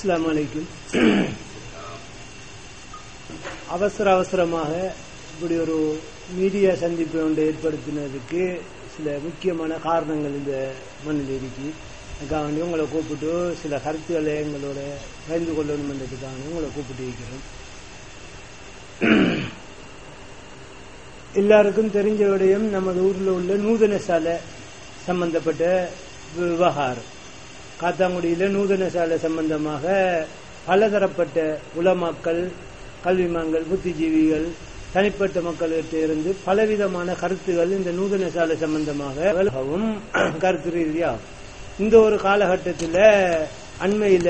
அஸ்ஸலாமு அலைக்கும் அவசர அவசரமாக இப்படி ஒரு மீடியா சந்திப்பை ஒன்று ஏற்படுத்தினதுக்கு சில முக்கியமான காரணங்கள் இந்த மண்ணில் இருக்கு அதுக்காக வேண்டி உங்களை கூப்பிட்டு சில கருத்துக்களை எங்களோட பகிர்ந்து கொள்ளணும்ன்றதுக்காக உங்களை கூப்பிட்டு இருக்கிறோம் எல்லாருக்கும் தெரிஞ்ச விடயம் நமது ஊர்ல உள்ள நூதன சாலை சம்பந்தப்பட்ட விவகாரம் காத்தாங்குடியில நூதன சாலை சம்பந்தமாக பலதரப்பட்ட உலமாக்கள் கல்விமான்கள் புத்திஜீவிகள் தனிப்பட்ட மக்கள்கிட்ட இருந்து பலவிதமான கருத்துகள் இந்த நூதன சாலை சம்பந்தமாக விலகவும் கருத்து ரீதியா இந்த ஒரு காலகட்டத்தில் அண்மையில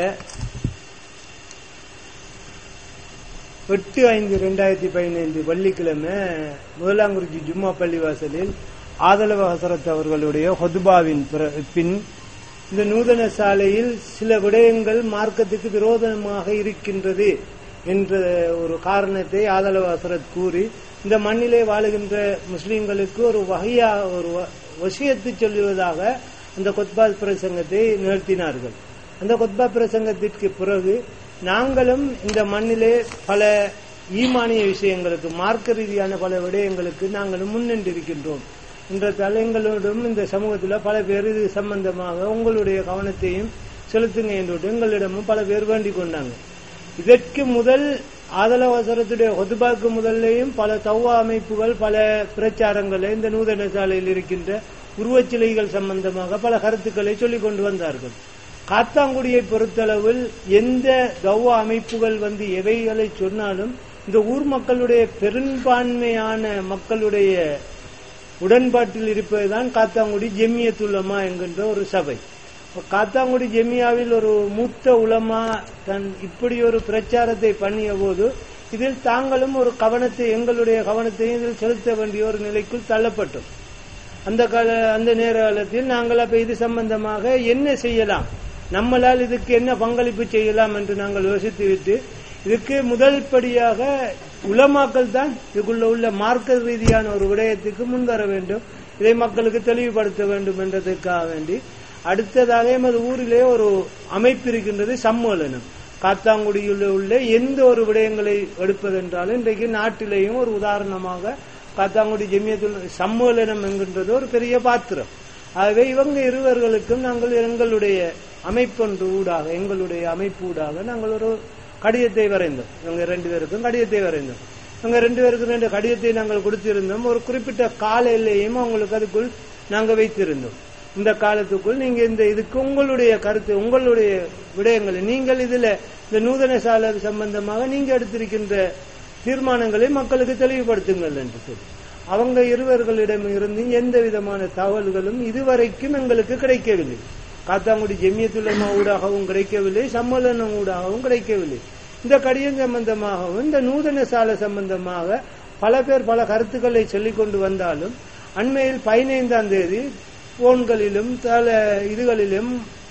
எட்டு ஐந்து ரெண்டாயிரத்தி பதினைந்து வெள்ளிக்கிழமை முதலாங்குறிச்சி ஜும்மா பள்ளிவாசலில் ஆதரவு ஹசரத் அவர்களுடைய ஹொதுபாவின் பின் இந்த நூதன சாலையில் சில விடயங்கள் மார்க்கத்துக்கு விரோதமாக இருக்கின்றது என்ற ஒரு காரணத்தை ஆதரவு ஹசரத் கூறி இந்த மண்ணிலே வாழுகின்ற முஸ்லிம்களுக்கு ஒரு வகையா ஒரு விஷயத்தை சொல்லுவதாக அந்த கொத்பா பிரசங்கத்தை நிகழ்த்தினார்கள் அந்த கொத்பா பிரசங்கத்திற்கு பிறகு நாங்களும் இந்த மண்ணிலே பல ஈமானிய விஷயங்களுக்கு மார்க்க ரீதியான பல விடயங்களுக்கு நாங்களும் முன்னின்றிருக்கின்றோம் என்ற தலைங்களோடும் இந்த சமூகத்தில் பல பேர் இது சம்பந்தமாக உங்களுடைய கவனத்தையும் செலுத்துங்க என்று எங்களிடமும் பல பேர் வேண்டிக் கொண்டாங்க இதற்கு முதல் ஆதலவசரத்துடைய ஒதுபாக்கு முதல்லையும் பல தவ்வா அமைப்புகள் பல பிரச்சாரங்களை இந்த நூதன சாலையில் இருக்கின்ற உருவச்சிலைகள் சம்பந்தமாக பல கருத்துக்களை சொல்லிக் கொண்டு வந்தார்கள் காத்தாங்குடியை பொறுத்தளவில் எந்த கௌவா அமைப்புகள் வந்து எவைகளை சொன்னாலும் இந்த ஊர் மக்களுடைய பெரும்பான்மையான மக்களுடைய உடன்பாட்டில் இருப்பதுதான் காத்தாங்குடி ஜெமியத்துலமா என்கின்ற ஒரு சபை காத்தாங்குடி ஜெமியாவில் ஒரு மூத்த உலமா தன் இப்படி ஒரு பிரச்சாரத்தை பண்ணிய போது இதில் தாங்களும் ஒரு கவனத்தை எங்களுடைய கவனத்தையும் இதில் செலுத்த வேண்டிய ஒரு நிலைக்குள் தள்ளப்பட்டோம் அந்த கால அந்த நேர காலத்தில் நாங்கள் அப்ப இது சம்பந்தமாக என்ன செய்யலாம் நம்மளால் இதுக்கு என்ன பங்களிப்பு செய்யலாம் என்று நாங்கள் யோசித்துவிட்டு இதுக்கு முதல் படியாக உலமாக்கள் தான் இதுக்குள்ள உள்ள மார்க்க ரீதியான ஒரு விடயத்துக்கு முன்வர வேண்டும் இதை மக்களுக்கு தெளிவுபடுத்த வேண்டும் என்றதற்காக வேண்டி அடுத்ததாக எமது ஊரிலே ஒரு அமைப்பு இருக்கின்றது சம்மேளனம் காத்தாங்குடியில் உள்ள எந்த ஒரு விடயங்களை எடுப்பதென்றாலும் இன்றைக்கு நாட்டிலேயும் ஒரு உதாரணமாக காத்தாங்குடி ஜெமியத்துல் சம்மேளனம் என்கின்றது ஒரு பெரிய பாத்திரம் ஆகவே இவங்க இருவர்களுக்கும் நாங்கள் எங்களுடைய அமைப்பொன்று ஊடாக எங்களுடைய அமைப்பு ஊடாக நாங்கள் ஒரு கடிதத்தை வரைந்தோம் இவங்க ரெண்டு பேருக்கும் கடிதத்தை வரைந்தோம் இவங்க ரெண்டு பேருக்கும் ரெண்டு கடிதத்தை நாங்கள் கொடுத்திருந்தோம் ஒரு குறிப்பிட்ட கால எல்லையும் அவங்களுக்கு அதுக்குள் நாங்கள் வைத்திருந்தோம் இந்த காலத்துக்குள் நீங்க இந்த இதுக்கு உங்களுடைய கருத்து உங்களுடைய விடயங்களை நீங்கள் இதுல இந்த நூதன சாலை சம்பந்தமாக நீங்க எடுத்திருக்கின்ற தீர்மானங்களை மக்களுக்கு தெளிவுபடுத்துங்கள் என்று சொல்லி அவங்க இருவர்களிடம் இருந்து எந்த விதமான தகவல்களும் இதுவரைக்கும் எங்களுக்கு கிடைக்கவில்லை காத்தாங்குடி ஜெமியத்துலமா ஊடாகவும் கிடைக்கவில்லை சம்மேளனம் ஊடாகவும் கிடைக்கவில்லை இந்த கடிதம் சம்பந்தமாகவும் இந்த நூதன சாலை சம்பந்தமாக பல பேர் பல கருத்துக்களை சொல்லிக் கொண்டு வந்தாலும் அண்மையில் பதினைந்தாம் தேதி போன்களிலும் தல இதுகளிலும்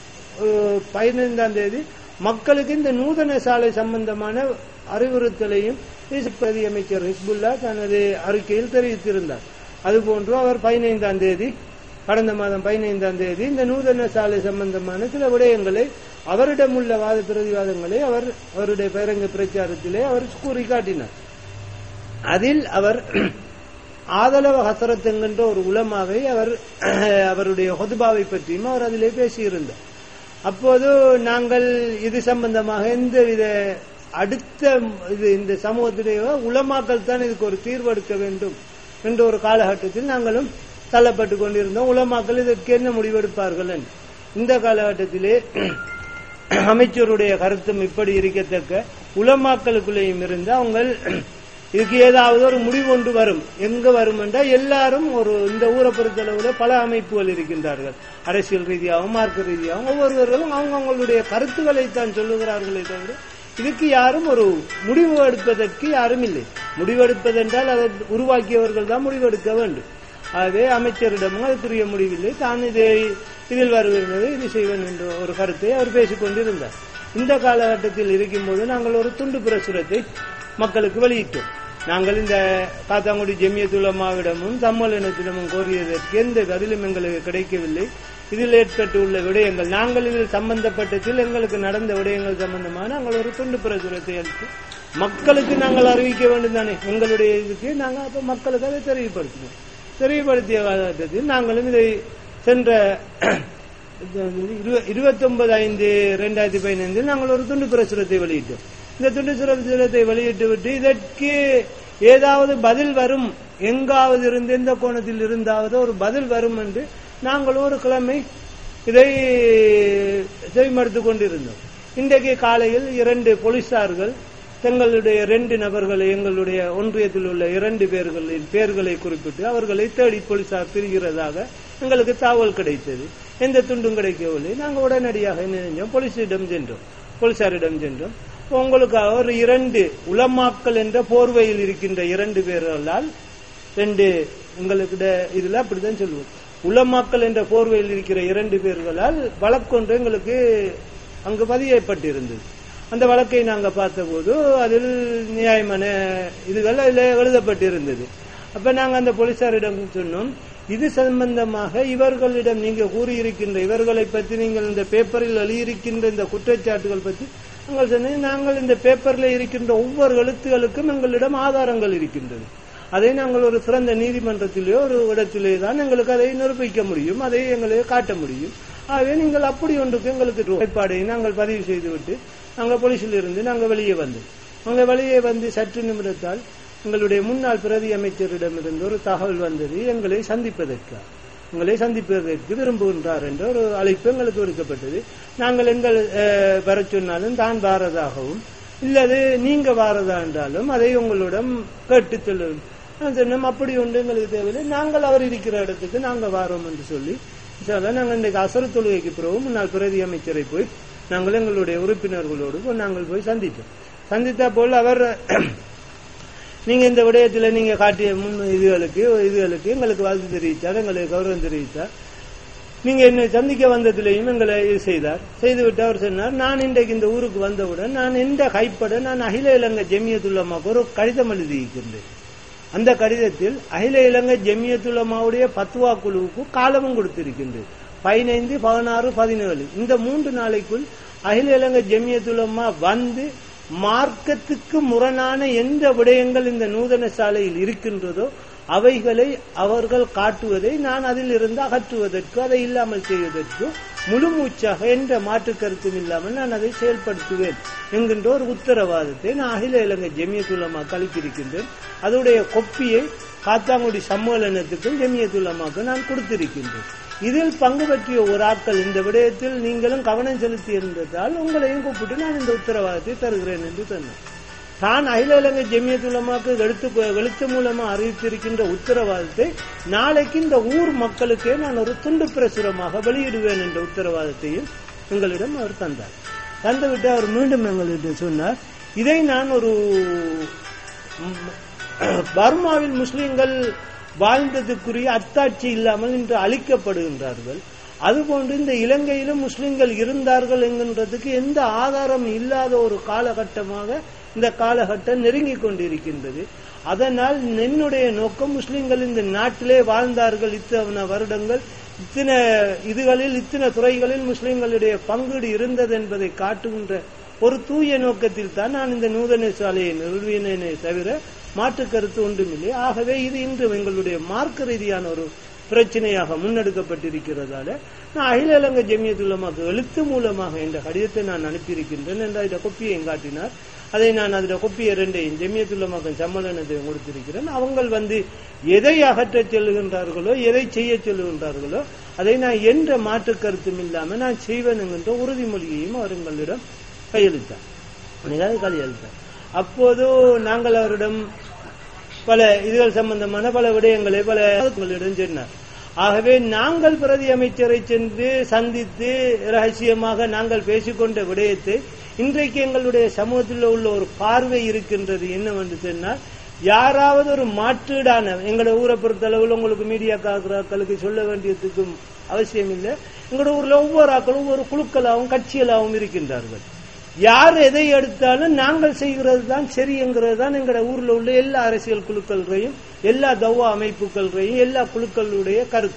பதினைந்தாம் தேதி மக்களுக்கு இந்த நூதன சாலை சம்பந்தமான அறிவுறுத்தலையும் பிரதி அமைச்சர் ஹிஸ்புல்லா தனது அறிக்கையில் தெரிவித்திருந்தார் அதுபோன்று அவர் பதினைந்தாம் தேதி கடந்த மாதம் பதினைந்தாம் தேதி இந்த நூதன சாலை சம்பந்தமான சில விடயங்களை அவரிடம் உள்ள வாத பிரதிவாதங்களை அவர் அவருடைய பகிரங்க பிரச்சாரத்திலே அவர் கூறி காட்டினார் அதில் அவர் ஆதலவ ஹசரத் என்கின்ற ஒரு உலமாவை அவர் அவருடைய ஹொதுபாவை பற்றியும் அவர் அதிலே பேசியிருந்தார் அப்போது நாங்கள் இது சம்பந்தமாக எந்தவித அடுத்த இது இந்த சமூகத்திலேயே உலமாக்கள் தான் இதுக்கு ஒரு தீர்வு எடுக்க வேண்டும் என்ற ஒரு காலகட்டத்தில் நாங்களும் தள்ளப்பட்டு கொண்டிருந்தோம் உலமாக்கள் இதற்கு என்ன முடிவெடுப்பார்கள் இந்த காலகட்டத்திலே அமைச்சருடைய கருத்தும் இப்படி இருக்கத்தக்க உலமாக்களுக்குள்ளேயும் இருந்து அவங்க இதுக்கு ஏதாவது ஒரு முடிவு ஒன்று வரும் எங்க வரும் என்றால் எல்லாரும் ஒரு இந்த ஊரை பொறுத்தளவுல பல அமைப்புகள் இருக்கின்றார்கள் அரசியல் ரீதியாகவும் மார்க்க ரீதியாகவும் ஒவ்வொருவர்களும் அவங்க அவங்களுடைய கருத்துக்களை தான் சொல்லுகிறார்களே தவிர இதுக்கு யாரும் ஒரு முடிவு எடுப்பதற்கு யாரும் இல்லை முடிவெடுப்பதென்றால் அதை உருவாக்கியவர்கள் தான் முடிவெடுக்க வேண்டும் ஆகவே அமைச்சரிடமும் அதுக்குரிய முடிவில்லை தான் இதை இதில் வருவது இது செய்வேன் என்ற ஒரு கருத்தை அவர் பேசிக் கொண்டிருந்தார் இந்த காலகட்டத்தில் இருக்கும்போது நாங்கள் ஒரு துண்டு பிரசுரத்தை மக்களுக்கு வெளியிட்டோம் நாங்கள் இந்த காத்தாங்குடி ஜெமியத்துலமாவிடமும் சம்மேளனத்திடமும் கோரியதற்கு எந்த பதிலும் எங்களுக்கு கிடைக்கவில்லை இதில் ஏற்பட்டுள்ள விடயங்கள் நாங்கள் இதில் சம்பந்தப்பட்டதில் எங்களுக்கு நடந்த விடயங்கள் சம்பந்தமாக நாங்கள் ஒரு துண்டு பிரசுரத்தை அளித்து மக்களுக்கு நாங்கள் அறிவிக்க வேண்டும் தானே எங்களுடைய இதுக்கு நாங்கள் அப்ப மக்களுக்கு அதை தெரியப்படுத்தணும் தெரியப்படுத்திய காலகட்டத்தில் நாங்களும் இதை சென்ற இருபத்தி ஒன்பது ஐந்து ரெண்டாயிரத்தி பதினைந்தில் நாங்கள் ஒரு துண்டு பிரசுரத்தை வெளியிட்டோம் இந்த துண்டு பிரசுரத்தை வெளியிட்டு விட்டு இதற்கு ஏதாவது பதில் வரும் எங்காவது இருந்து எந்த கோணத்தில் இருந்தாவது ஒரு பதில் வரும் என்று நாங்கள் ஒரு கிழமை இதை செவிமடுத்துக் கொண்டிருந்தோம் இன்றைக்கு காலையில் இரண்டு போலீசார்கள் தங்களுடைய இரண்டு நபர்களை எங்களுடைய ஒன்றியத்தில் உள்ள இரண்டு பேர்களின் பெயர்களை குறிப்பிட்டு அவர்களை தேடி போலீசார் திரிகிறதாக எங்களுக்கு தகவல் கிடைத்தது எந்த துண்டும் கிடைக்கவில்லை நாங்கள் உடனடியாக என்ன செஞ்சோம் போலீசிடம் சென்றோம் போலீசாரிடம் சென்றோம் உங்களுக்காக ஒரு இரண்டு உளமாக்கல் என்ற போர்வையில் இருக்கின்ற இரண்டு பேர்களால் ரெண்டு எங்களுக்கு இதுல அப்படித்தான் சொல்லுவோம் உளமாக்கல் என்ற போர்வையில் இருக்கிற இரண்டு பேர்களால் வழக்கொன்று எங்களுக்கு அங்கு பதியப்பட்டிருந்தது அந்த வழக்கை நாங்க பார்த்தபோது அதில் நியாயமான இதுகள் அதில் எழுதப்பட்டிருந்தது அப்ப நாங்க அந்த போலீசாரிடம் சொன்னோம் இது சம்பந்தமாக இவர்களிடம் நீங்க கூறியிருக்கின்ற இவர்களை பற்றி நீங்கள் இந்த பேப்பரில் எழுதியிருக்கின்ற இந்த குற்றச்சாட்டுகள் பற்றி நாங்கள் சொன்னோம் நாங்கள் இந்த பேப்பரில் இருக்கின்ற ஒவ்வொரு எழுத்துகளுக்கும் எங்களிடம் ஆதாரங்கள் இருக்கின்றது அதை நாங்கள் ஒரு சிறந்த நீதிமன்றத்திலேயோ ஒரு இடத்திலே தான் எங்களுக்கு அதை நிரூபிக்க முடியும் அதை எங்களுக்கு காட்ட முடியும் ஆகவே நீங்கள் அப்படி ஒன்றுக்கு எங்களுக்கு ஏற்பாடை நாங்கள் பதிவு செய்துவிட்டு நாங்கள் போலீஸில் இருந்து நாங்கள் வெளியே வந்தோம் அங்கே வெளியே வந்து சற்று நிமிடத்தால் எங்களுடைய முன்னாள் பிரதி அமைச்சரிடமிருந்து ஒரு தகவல் வந்தது எங்களை சந்திப்பதற்காக உங்களை சந்திப்பதற்கு விரும்புகின்றார் என்ற ஒரு அழைப்பு எங்களுக்கு விடுக்கப்பட்டது நாங்கள் எங்கள் வர சொன்னாலும் தான் வாரதாகவும் இல்லது நீங்க வாரதா என்றாலும் அதை உங்களிடம் கேட்டு சொல்லும் சொன்னோம் அப்படி ஒன்று எங்களுக்கு தேவையில்லை நாங்கள் அவர் இருக்கிற இடத்துக்கு நாங்க வாரோம் என்று சொல்லி நாங்கள் இன்றைக்கு அசர தொழுகைக்கு பிறகு முன்னாள் பிரதி அமைச்சரை போய் நாங்கள் எங்களுடைய உறுப்பினர்களோடு நாங்கள் போய் சந்தித்தோம் சந்தித்த போல் அவர் நீங்க இந்த விடயத்துல நீங்க காட்டிய முன் இதுகளுக்கு இதுகளுக்கு எங்களுக்கு வாழ்த்து தெரிவித்தார் எங்களுக்கு கௌரவம் தெரிவித்தார் நீங்க என்னை சந்திக்க வந்ததிலையும் எங்களை இது செய்தார் செய்துவிட்டு அவர் சொன்னார் நான் இன்றைக்கு இந்த ஊருக்கு வந்தவுடன் நான் எந்த கைப்பட நான் அகில இலங்கை ஜெமியத்துள்ளமாக்கு ஒரு கடிதம் எழுதியிருக்கின்றேன் அந்த கடிதத்தில் அகில இலங்கை ஜெமியத்துள்ளமாவுடைய பத்துவா குழுவுக்கு காலமும் கொடுத்திருக்கின்றது பதினைந்து பதினாறு பதினேழு இந்த மூன்று நாளைக்குள் அகில இலங்கை ஜெமியத்துலமா வந்து மார்க்கத்துக்கு முரணான எந்த விடயங்கள் இந்த நூதன சாலையில் இருக்கின்றதோ அவைகளை அவர்கள் காட்டுவதை நான் அதில் இருந்து அகற்றுவதற்கு அதை இல்லாமல் செய்வதற்கு முழு மூச்சாக என்ற மாற்று கருத்தும் இல்லாமல் நான் அதை செயல்படுத்துவேன் என்கின்ற ஒரு உத்தரவாதத்தை நான் அகில இலங்கை ஜெமியத்துலமா கழித்திருக்கின்றேன் அதனுடைய கொப்பியை காத்தாங்குடி சம்மேளனத்துக்கும் ஜெமியத்துலமாக்கு நான் கொடுத்திருக்கின்றேன் இதில் பங்கு பற்றிய ஒரு ஆட்கள் இந்த விடயத்தில் நீங்களும் கவனம் செலுத்தி இருந்ததால் உங்களையும் கூப்பிட்டு நான் இந்த உத்தரவாதத்தை தருகிறேன் என்று சொன்னேன் தான் அகில இலங்கை ஜெமியத்துலமாக்கு எழுத்து எழுத்து மூலமா அறிவித்திருக்கின்ற உத்தரவாதத்தை நாளைக்கு இந்த ஊர் மக்களுக்கே நான் ஒரு துண்டு பிரசுரமாக வெளியிடுவேன் என்ற உத்தரவாதத்தையும் எங்களிடம் அவர் தந்தார் தந்துவிட்டு அவர் மீண்டும் எங்களிடம் சொன்னார் இதை நான் ஒரு பர்மாவில் முஸ்லிம்கள் வாழ்ந்ததுக்குரிய அத்தாட்சி இல்லாமல் இன்று அழிக்கப்படுகின்றார்கள் அதுபோன்று இந்த இலங்கையிலும் முஸ்லிம்கள் இருந்தார்கள் என்கின்றதுக்கு எந்த ஆதாரம் இல்லாத ஒரு காலகட்டமாக இந்த காலகட்டம் நெருங்கிக் கொண்டிருக்கின்றது அதனால் என்னுடைய நோக்கம் முஸ்லிம்கள் இந்த நாட்டிலே வாழ்ந்தார்கள் இத்தனை வருடங்கள் இத்தனை இதுகளில் இத்தனை துறைகளில் முஸ்லிம்களுடைய பங்கீடு இருந்தது என்பதை காட்டுகின்ற ஒரு தூய நோக்கத்தில் தான் நான் இந்த நூதன சாலையை நிறுவினேனே தவிர மாற்று கருத்து ஒன்றுமில்லை ஆகவே இது இன்று எங்களுடைய மார்க்க ரீதியான ஒரு பிரச்சனையாக முன்னெடுக்கப்பட்டிருக்கிறதால நான் அகில இலங்கை ஜெமியத்துலமாக்கு எழுத்து மூலமாக என்ற கடிதத்தை நான் அனுப்பியிருக்கின்றேன் என்ற இந்த கொப்பியை காட்டினார் அதை நான் அதில் கொப்பியை ரெண்டையும் ஜெமியத்துலமாக்க சம்மேளனத்தையும் கொடுத்திருக்கிறேன் அவங்க வந்து எதை அகற்றச் செல்லுகின்றார்களோ எதை செய்ய சொல்லுகின்றார்களோ அதை நான் என்ற மாற்று கருத்தும் இல்லாமல் நான் செய்வேன் என்கின்ற உறுதிமொழியையும் அவர்களிடம் கையெழுத்தார் கையெழுத்தார் அப்போது நாங்கள் அவரிடம் பல இதுகள் சம்பந்தமான பல விடயங்களை பல உங்களிடம் சொன்னார் ஆகவே நாங்கள் பிரதி அமைச்சரை சென்று சந்தித்து ரகசியமாக நாங்கள் பேசிக்கொண்ட விடயத்தை இன்றைக்கு எங்களுடைய சமூகத்தில் உள்ள ஒரு பார்வை இருக்கின்றது என்னவென்று சொன்னால் யாராவது ஒரு மாற்றீடான எங்களோட ஊரை பொறுத்தளவில் உங்களுக்கு மீடியா காக்கிறாக்களுக்கு சொல்ல வேண்டியதுக்கும் அவசியம் இல்லை எங்களோட ஊர்ல ஒவ்வொரு ஆக்களும் ஒவ்வொரு குழுக்களாகவும் கட்சிகளாகவும் இருக்கின்றார்கள் யார் எதை எடுத்தாலும் நாங்கள் செய்கிறது தான் சரி என்கிறது தான் எங்களோட ஊர்ல உள்ள எல்லா அரசியல் குழுக்கள்றையும் எல்லா தவா அமைப்புகள்றையும் எல்லா குழுக்களுடைய கருத்தும்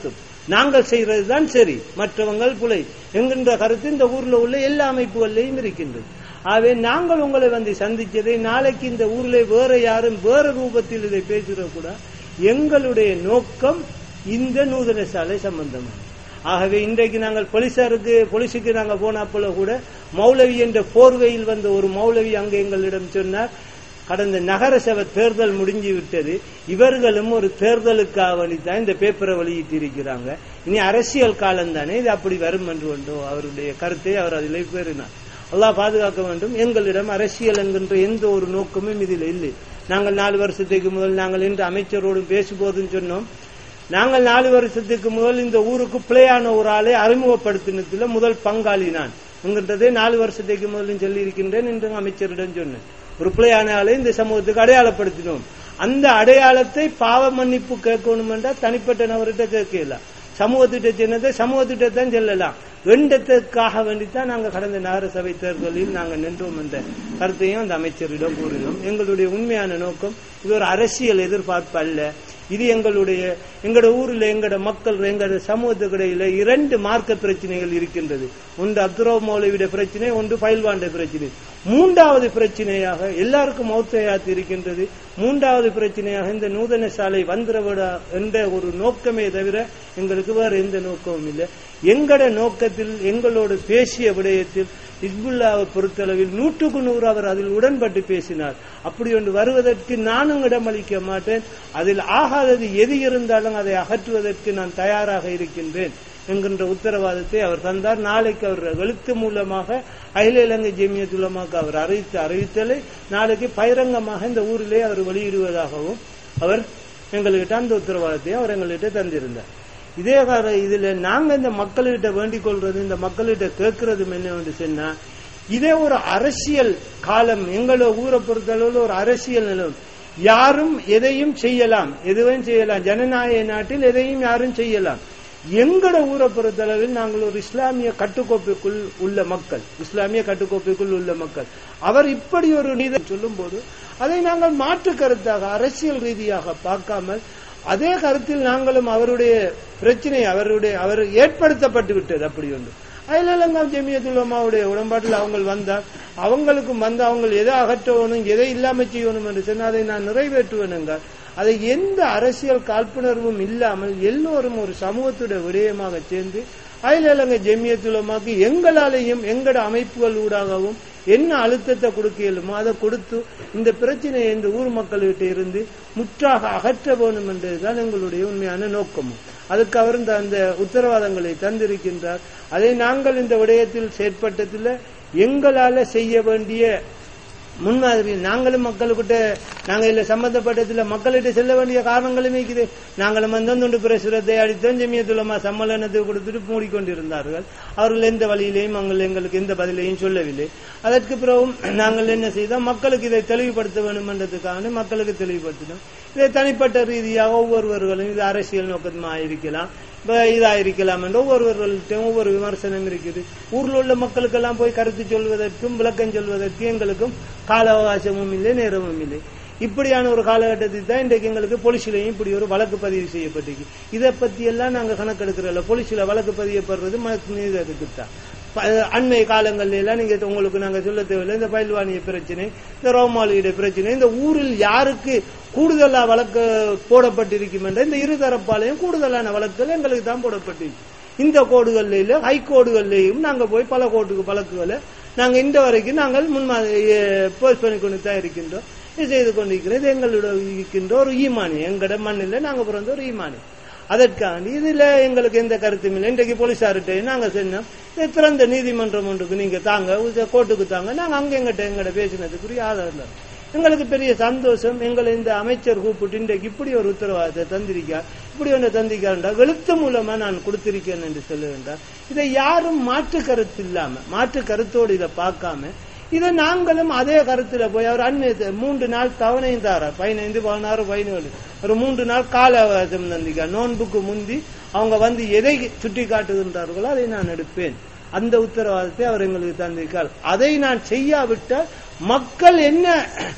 நாங்கள் செய்யறதுதான் சரி மற்றவங்கள் புலை என்கின்ற கருத்து இந்த ஊர்ல உள்ள எல்லா அமைப்புகளிலையும் இருக்கின்றது ஆகவே நாங்கள் உங்களை வந்து சந்திச்சதை நாளைக்கு இந்த ஊரில் வேற யாரும் வேற ரூபத்தில் இதை பேசுறக்கூட எங்களுடைய நோக்கம் இந்த நூதன சாலை சம்பந்தமாக ஆகவே இன்றைக்கு நாங்கள் போலீசாருக்கு போலீஸுக்கு நாங்கள் போனா போல கூட மௌலவி என்ற போர்வையில் வந்த ஒரு மௌலவி அங்கே எங்களிடம் சொன்னார் கடந்த நகரசபை தேர்தல் முடிஞ்சு விட்டது இவர்களும் ஒரு தேர்தலுக்காக வேண்டித்தான் இந்த பேப்பரை வெளியிட்டு இருக்கிறாங்க இனி அரசியல் காலம் தானே இது அப்படி வரும் என்று கொண்டோ அவருடைய கருத்தை அவர் அதில் பெறினார் அல்லாஹ் பாதுகாக்க வேண்டும் எங்களிடம் அரசியல் என்கின்ற எந்த ஒரு நோக்கமும் இதில் இல்லை நாங்கள் நாலு வருஷத்துக்கு முதல் நாங்கள் இன்று அமைச்சரோடு பேசும்போதுன்னு சொன்னோம் நாங்கள் நாலு வருஷத்துக்கு முதல் இந்த ஊருக்கு பிள்ளையான ஒரு ஆளை அறிமுகப்படுத்தினதுல முதல் பங்காளி நான் என்கின்றதே நாலு வருஷத்துக்கு முதலும் சொல்லி இருக்கின்றேன் என்று அமைச்சரிடம் சொன்னேன் ஒரு பிள்ளையான ஆளை இந்த சமூகத்துக்கு அடையாளப்படுத்தினோம் அந்த அடையாளத்தை பாவ மன்னிப்பு கேட்கணும் என்றால் தனிப்பட்ட நபர்கிட்ட கேட்கல சமூகத்திட்ட சின்னதை சமூகத்திட்ட தான் செல்லலாம் வெண்டத்துக்காக வேண்டித்தான் நாங்கள் கடந்த நகரசபை தேர்தலில் நாங்கள் நின்றோம் என்ற கருத்தையும் அந்த அமைச்சரிடம் கூறினோம் எங்களுடைய உண்மையான நோக்கம் இது ஒரு அரசியல் எதிர்பார்ப்பு அல்ல இது எங்களுடைய எங்கட ஊரில் எங்கட மக்கள் எங்கட சமூகத்துக்கு இடையில இரண்டு மார்க்க பிரச்சனைகள் இருக்கின்றது ஒன்று அப்துரோ மௌலவிட பிரச்சனை ஒன்று பயில்வாண்ட பிரச்சனை மூன்றாவது பிரச்சனையாக எல்லாருக்கும் மௌத்தையாத்து இருக்கின்றது மூன்றாவது பிரச்சனையாக இந்த நூதன சாலை வந்துடவிட என்ற ஒரு நோக்கமே தவிர எங்களுக்கு வேற எந்த நோக்கமும் இல்லை எங்கட நோக்கத்தில் எங்களோடு பேசிய விடயத்தில் இஸ்புல்லாவை பொறுத்தளவில் நூற்றுக்கு நூறு அவர் அதில் உடன்பட்டு பேசினார் அப்படி ஒன்று வருவதற்கு நானும் இடமளிக்க மாட்டேன் அதில் ஆகாதது எது இருந்தாலும் அதை அகற்றுவதற்கு நான் தயாராக இருக்கின்றேன் என்கின்ற உத்தரவாதத்தை அவர் தந்தார் நாளைக்கு அவர் எழுத்து மூலமாக அகில இலங்கை ஜெமியத்துலமாக அவர் அறிவித்த அறிவித்தலை நாளைக்கு பகிரங்கமாக இந்த ஊரிலே அவர் வெளியிடுவதாகவும் அவர் எங்கள்கிட்ட அந்த உத்தரவாதத்தையும் அவர் எங்கள்கிட்ட தந்திருந்தார் இதே கார இதுல நாங்க இந்த மக்கள்கிட்ட வேண்டிக் கொள்றது இந்த மக்கள்கிட்ட கேட்கறதும் என்ன சொன்னா இதே ஒரு அரசியல் காலம் எங்களோட ஊரை பொறுத்தளவில் ஒரு அரசியல் நிலம் யாரும் எதையும் செய்யலாம் எதுவும் செய்யலாம் ஜனநாயக நாட்டில் எதையும் யாரும் செய்யலாம் எங்கட ஊரை பொறுத்தளவில் நாங்கள் ஒரு இஸ்லாமிய கட்டுக்கோப்புக்குள் உள்ள மக்கள் இஸ்லாமிய கட்டுக்கோப்புக்குள் உள்ள மக்கள் அவர் இப்படி ஒரு நீதி சொல்லும் போது அதை நாங்கள் மாற்று கருத்தாக அரசியல் ரீதியாக பார்க்காமல் அதே கருத்தில் நாங்களும் அவருடைய பிரச்சனை அவருடைய அவர் ஏற்படுத்தப்பட்டு விட்டது அப்படி ஒன்று அயலங்காம் ஜெமியத்துலமாவுடைய உடன்பாட்டில் அவங்க வந்தால் அவங்களுக்கும் வந்து அவங்க எதை அகற்றணும் எதை இல்லாம செய்யணும் என்று சொன்னால் அதை நான் நிறைவேற்றுவேன் என்றால் அதை எந்த அரசியல் காழ்ப்புணர்வும் இல்லாமல் எல்லோரும் ஒரு சமூகத்துடைய விடயமாக சேர்ந்து அயலங்க ஜெமியத்துலமாக்கு எங்களாலேயும் எங்கட அமைப்புகள் ஊடாகவும் என்ன அழுத்தத்தை கொடுக்க இயலுமோ அதை கொடுத்து இந்த பிரச்சனையை இந்த ஊர் மக்கள்கிட்ட இருந்து முற்றாக அகற்ற வேணும் என்பதுதான் எங்களுடைய உண்மையான நோக்கமும் அதுக்கு அவர் இந்த அந்த உத்தரவாதங்களை தந்திருக்கின்றார் அதை நாங்கள் இந்த விடயத்தில் செயற்பட்டதில் எங்களால செய்ய வேண்டிய முன்மாதிரி நாங்களும் மக்கள்கிட்ட நாங்க இதுல சம்பந்தப்பட்டதுல மக்கள்கிட்ட செல்ல வேண்டிய காரணங்களும் இருக்குது நாங்களும் வந்தொண்டு பிரசுரத்தை அடித்தோம் ஜெமியத்துலமா சம்மேளனத்தை கொடுத்துட்டு மூடிக்கொண்டிருந்தார்கள் அவர்கள் எந்த வழியிலையும் அவங்க எங்களுக்கு எந்த பதிலையும் சொல்லவில்லை அதற்கு பிறகும் நாங்கள் என்ன செய்தோம் மக்களுக்கு இதை தெளிவுபடுத்த வேண்டும் என்றதுக்காக மக்களுக்கு தெளிவுபடுத்தினோம் இதை தனிப்பட்ட ரீதியாக ஒவ்வொருவர்களும் இது அரசியல் நோக்கமாக இருக்கலாம் இதா இருக்கலாம் என்று ஒவ்வொருவர்கள்ட்டும் ஒவ்வொரு விமர்சனம் இருக்குது ஊர்ல உள்ள மக்களுக்கெல்லாம் போய் கருத்து சொல்வதற்கும் விளக்கம் சொல்வதற்கு எங்களுக்கும் கால அவகாசமும் இல்லை நேரமும் இல்லை இப்படியான ஒரு காலகட்டத்தில் தான் இன்றைக்கு எங்களுக்கு போலீஸ்லயும் இப்படி ஒரு வழக்கு பதிவு செய்யப்பட்டிருக்கு இதை பத்தி எல்லாம் நாங்க கணக்கெடுக்கிறோம்ல போலீஸ்ல வழக்கு பதியப்படுறது மனிதருக்கு தான் அண்மை காலங்கள்ல எல்லாம் நீங்க உங்களுக்கு நாங்க சொல்ல தேவையில்லை இந்த பயில்வானிய பிரச்சனை இந்த ரோமாலியுடைய பிரச்சனை இந்த ஊரில் யாருக்கு கூடுதலா வழக்கு போடப்பட்டிருக்கும் என்ற இந்த இருதரப்பாலையும் கூடுதலான வழக்குகள் எங்களுக்கு தான் போடப்பட்டிருக்கு இந்த கோடுகள்ல ஹை கோடுகள்லையும் நாங்க போய் பல கோட்டுக்கு வழக்குகளை நாங்க இந்த வரைக்கும் நாங்கள் முன்மா போஸ்ட் பண்ணி கொண்டு தான் இருக்கின்றோம் இது செய்து கொண்டிருக்கிறோம் இது எங்களோட இருக்கின்ற ஒரு ஈமானி எங்கட மண்ணில் நாங்க பிறந்த ஒரு ஈமானி அதற்காண்டி இதுல எங்களுக்கு எந்த கருத்தும் இல்லை இன்றைக்கு போலீசார்கிட்ட நாங்க சொன்னோம் திறந்த நீதிமன்றம் ஒன்றுக்கு நீங்க தாங்க கோர்ட்டுக்கு தாங்க நாங்க அங்க எங்கிட்ட எங்கிட்ட பேசினதுக்குரிய ஆதாரம் தான் எங்களுக்கு பெரிய சந்தோஷம் எங்களை இந்த அமைச்சர் கூப்பிட்டு இன்றைக்கு இப்படி ஒரு உத்தரவாதத்தை தந்திருக்கா இப்படி ஒன்று தந்திருக்காண்டா எழுத்து மூலமா நான் கொடுத்திருக்கேன் என்று சொல்லுகின்றார் இதை யாரும் மாற்று கருத்து இல்லாம மாற்று கருத்தோடு இதை பார்க்காம இதை நாங்களும் அதே கருத்துல போய் அவர் அன்னை மூன்று நாள் தவணையும் தாரார் பதினைந்து பதினாறு பதினேழு ஒரு மூன்று நாள் கால அவகாசம் தந்திக்கா நோன்புக்கு முந்தி அவங்க வந்து எதை சுட்டி காட்டுகின்றார்களோ அதை நான் எடுப்பேன் அந்த உத்தரவாதத்தை அவர் எங்களுக்கு தந்திருக்கார் அதை நான் செய்யாவிட்டால் மக்கள் என்ன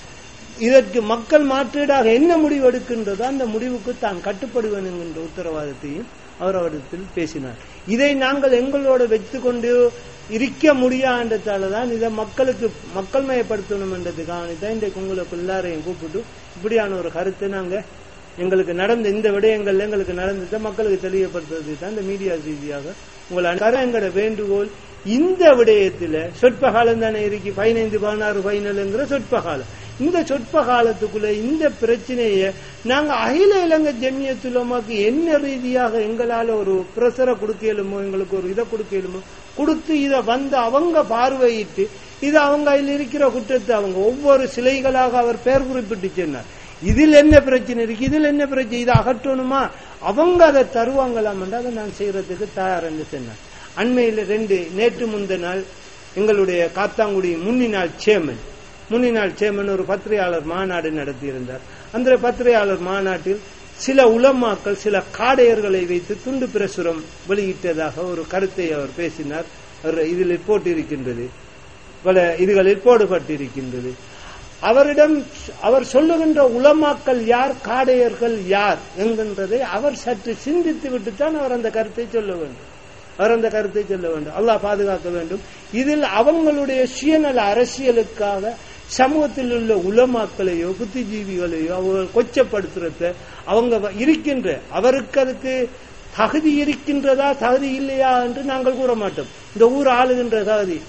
இதற்கு மக்கள் மாற்றீடாக என்ன முடிவு எடுக்கின்றதோ அந்த முடிவுக்கு தான் கட்டுப்படுவேன் என்கின்ற உத்தரவாதத்தையும் அவர் அவரிடத்தில் பேசினார் இதை நாங்கள் எங்களோட வைத்துக்கொண்டு இருக்க முடியாததால தான் இதை மக்களுக்கு மக்கள் மயப்படுத்தணும் என்றதுக்காக தான் இன்றைக்கு உங்களுக்கு எல்லாரையும் கூப்பிட்டு இப்படியான ஒரு கருத்தை நாங்க எங்களுக்கு நடந்த இந்த விடயங்கள்ல எங்களுக்கு நடந்ததை மக்களுக்கு தெளிவுபடுத்துறது தான் இந்த மீடியா ரீதியாக உங்களை எங்களோட வேண்டுகோள் இந்த விடயத்துல சொற்ப காலம் தானே இருக்கு பதினைந்து பதினாறு ஃபைனல்ங்கிற சொற்ப காலம் இந்த சொற்ப காலத்துக்குள்ள இந்த பிரச்சனைய நாங்க அகில இலங்கை ஜெமியத்துலமாக்கு என்ன ரீதியாக எங்களால ஒரு பிரசரை கொடுக்கலுமோ எங்களுக்கு ஒரு இதை கொடுக்கலுமோ கொடுத்து இதை வந்து அவங்க பார்வையிட்டு இது அவங்க அதில் இருக்கிற குற்றத்தை அவங்க ஒவ்வொரு சிலைகளாக அவர் பெயர் குறிப்பிட்டு சொன்னார் இதில் என்ன பிரச்சனை இருக்கு இதில் என்ன பிரச்சனை இதை அகற்றணுமா அவங்க அதை தருவாங்களாம் அதை நான் செய்யறதுக்கு தயார் என்று சொன்னார் அண்மையில் ரெண்டு நேற்று முந்த நாள் எங்களுடைய காத்தாங்குடி முன்னினாள் சேமன் முன்னினாள் சேமன் ஒரு பத்திரிகையாளர் மாநாடு நடத்தியிருந்தார் அந்த பத்திரிகையாளர் மாநாட்டில் சில உலமாக்கள் சில காடையர்களை வைத்து துண்டு பிரசுரம் வெளியிட்டதாக ஒரு கருத்தை அவர் பேசினார் அவர் இதில் போட்டிருக்கின்றது பல இதுகளில் போடுபட்டிருக்கின்றது அவரிடம் அவர் சொல்லுகின்ற உலமாக்கள் யார் காடையர்கள் யார் என்கின்றதை அவர் சற்று சிந்தித்து விட்டுத்தான் அவர் அந்த கருத்தை சொல்ல வேண்டும் அவர் அந்த கருத்தை சொல்ல வேண்டும் அல்லாஹ் பாதுகாக்க வேண்டும் இதில் அவங்களுடைய சுயநல அரசியலுக்காக சமூகத்தில் உள்ள உலமாக்களையோ புத்திஜீவிகளையோ அவர்கள் கொச்சப்படுத்துறத அவங்க இருக்கின்ற அவருக்கு அதுக்கு தகுதி இருக்கின்றதா தகுதி இல்லையா என்று நாங்கள் கூற மாட்டோம் இந்த ஊர் ஆளுகின்ற தகுதி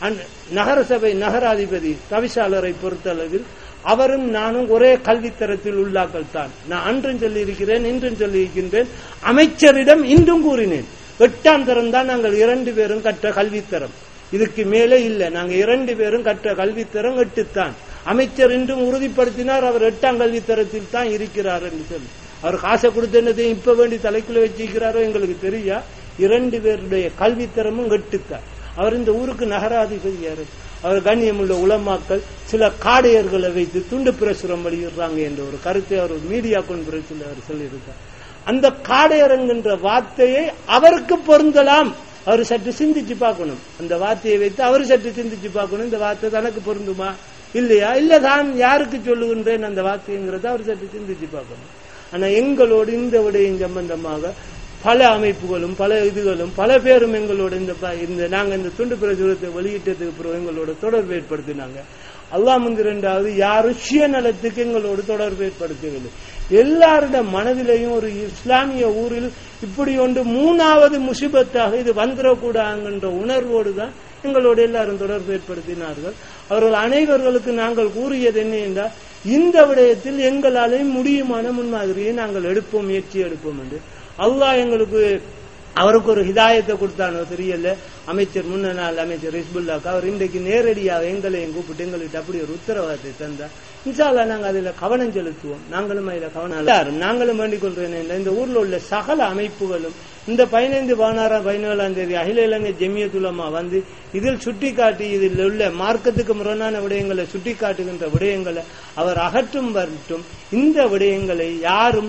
நகரசபை நகராதிபதி தவிசாளரை பொறுத்தளவில் அவரும் நானும் ஒரே கல்வித்தரத்தில் உள்ளாக்கள் தான் நான் அன்றும் சொல்லியிருக்கிறேன் இன்றும் சொல்லியிருக்கின்றேன் அமைச்சரிடம் இன்றும் கூறினேன் எட்டாம் தரம் தான் நாங்கள் இரண்டு பேரும் கற்ற கல்வித்தரம் இதுக்கு மேலே இல்லை நாங்கள் இரண்டு பேரும் கற்ற கல்வித்தரம் எட்டுத்தான் அமைச்சர் இன்றும் உறுதிப்படுத்தினார் அவர் எட்டாம் கல்வித்தரத்தில் தான் இருக்கிறார் என்று சொல்லி அவர் காசை கொடுத்து என்னதையும் இப்ப வேண்டி தலைக்குள்ள வச்சிருக்கிறாரோ எங்களுக்கு தெரியா இரண்டு பேருடைய கல்வித்தரமும் எட்டுத்தான் அவர் இந்த ஊருக்கு நகராதிபதியாரு அவர் கண்ணியமுள்ள உளமாக்கள் சில காடையர்களை வைத்து துண்டு பிரசுரம் வெளியிடுறாங்க என்ற ஒரு கருத்தை அவர் மீடியா கான்பரன்ஸில் அவர் சொல்லியிருக்கார் அந்த காடையர் என்கின்ற வார்த்தையை அவருக்கு பொருந்தலாம் அவர் சற்று சிந்திச்சு பார்க்கணும் அந்த வார்த்தையை வைத்து அவர் சற்று சிந்திச்சு பார்க்கணும் இந்த வார்த்தை தனக்கு பொருந்துமா இல்லையா இல்ல தான் யாருக்கு சொல்லுகின்றேன் அந்த வார்த்தைங்கிறத அவர் சற்று சிந்திச்சு பார்க்கணும் ஆனா எங்களோடு இந்த விடயம் சம்பந்தமாக பல அமைப்புகளும் பல இதுகளும் பல பேரும் எங்களோட இந்த இந்த நாங்க இந்த துண்டு பிரசுரத்தை வெளியிட்டதுக்கு பிறகு எங்களோட தொடர்பு ஏற்படுத்தினாங்க அல்லா முந்தி ரெண்டாவது யாரும் சுயநலத்துக்கு எங்களோடு தொடர்பு ஏற்படுத்தவில்லை எல்லாருடைய மனதிலையும் ஒரு இஸ்லாமிய ஊரில் இப்படி ஒன்று மூணாவது முசிபத்தாக இது வந்துடக்கூடாதுன்ற உணர்வோடு தான் எங்களோடு எல்லாரும் தொடர்பு ஏற்படுத்தினார்கள் அவர்கள் அனைவர்களுக்கு நாங்கள் கூறியது என்ன என்றால் இந்த விடயத்தில் எங்களாலேயும் முடியுமான முன்மாதிரியை நாங்கள் எடுப்போம் முயற்சி எடுப்போம் என்று அல்லாஹ் எங்களுக்கு அவருக்கு ஒரு ஹிதாயத்தை கொடுத்தானோ தெரியல அமைச்சர் முன்ன நாள் அமைச்சர் ஹிஸ்புல்லாக்கு அவர் இன்றைக்கு நேரடியாக எங்களையும் கூப்பிட்டு எங்களுக்கு அப்படி ஒரு உத்தரவாதத்தை தந்தார் இன்ஷால்லா நாங்க அதுல கவனம் செலுத்துவோம் நாங்களும் அதுல கவனம் எல்லாரும் நாங்களும் வேண்டிக் கொள்றேன் இந்த ஊர்ல உள்ள சகல அமைப்புகளும் இந்த பதினைந்து பதினாறாம் பதினேழாம் தேதி அகில இலங்கை ஜெமியத்துலமா வந்து இதில் சுட்டிக்காட்டி இதில் உள்ள மார்க்கத்துக்கு முரணான விடயங்களை சுட்டிக்காட்டுகின்ற விடயங்களை அவர் அகற்றும் வரட்டும் இந்த விடயங்களை யாரும்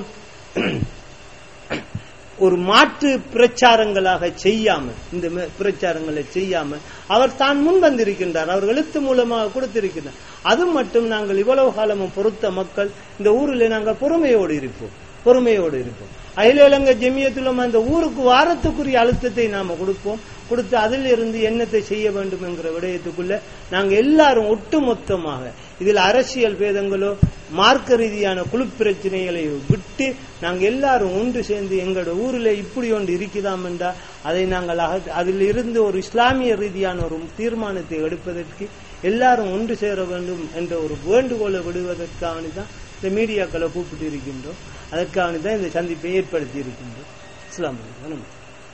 ஒரு மாற்று பிரச்சாரங்களாக செய்யாமல் இந்த பிரச்சாரங்களை செய்யாமல் அவர் தான் முன் வந்திருக்கின்றார் அவர் எழுத்து மூலமாக கொடுத்திருக்கின்றார் அது மட்டும் நாங்கள் இவ்வளவு காலமும் பொறுத்த மக்கள் இந்த ஊரில் நாங்கள் பொறுமையோடு இருப்போம் பொறுமையோடு இருப்போம் அகில இலங்கை ஜெமியத்திலும் அந்த ஊருக்கு வாரத்துக்குரிய அழுத்தத்தை நாம கொடுப்போம் கொடுத்து அதில் இருந்து என்னத்தை செய்ய வேண்டும் என்கிற விடயத்துக்குள்ள நாங்க எல்லாரும் ஒட்டுமொத்தமாக இதில் அரசியல் பேதங்களோ மார்க்க ரீதியான குழு பிரச்சனைகளை விட்டு நாங்க எல்லாரும் ஒன்று சேர்ந்து எங்களோட ஊரில் இப்படி ஒன்று இருக்குதாம் என்றா அதை நாங்கள் அதில் இருந்து ஒரு இஸ்லாமிய ரீதியான ஒரு தீர்மானத்தை எடுப்பதற்கு எல்லாரும் ஒன்று சேர வேண்டும் என்ற ஒரு வேண்டுகோளை விடுவதற்காக தான் இந்த மீடியாக்களை கூப்பிட்டு இருக்கின்றோம் அதற்காக தான் இந்த சந்திப்பை ஏற்படுத்தி இருக்கின்றோம் இஸ்லாம் வணக்கம்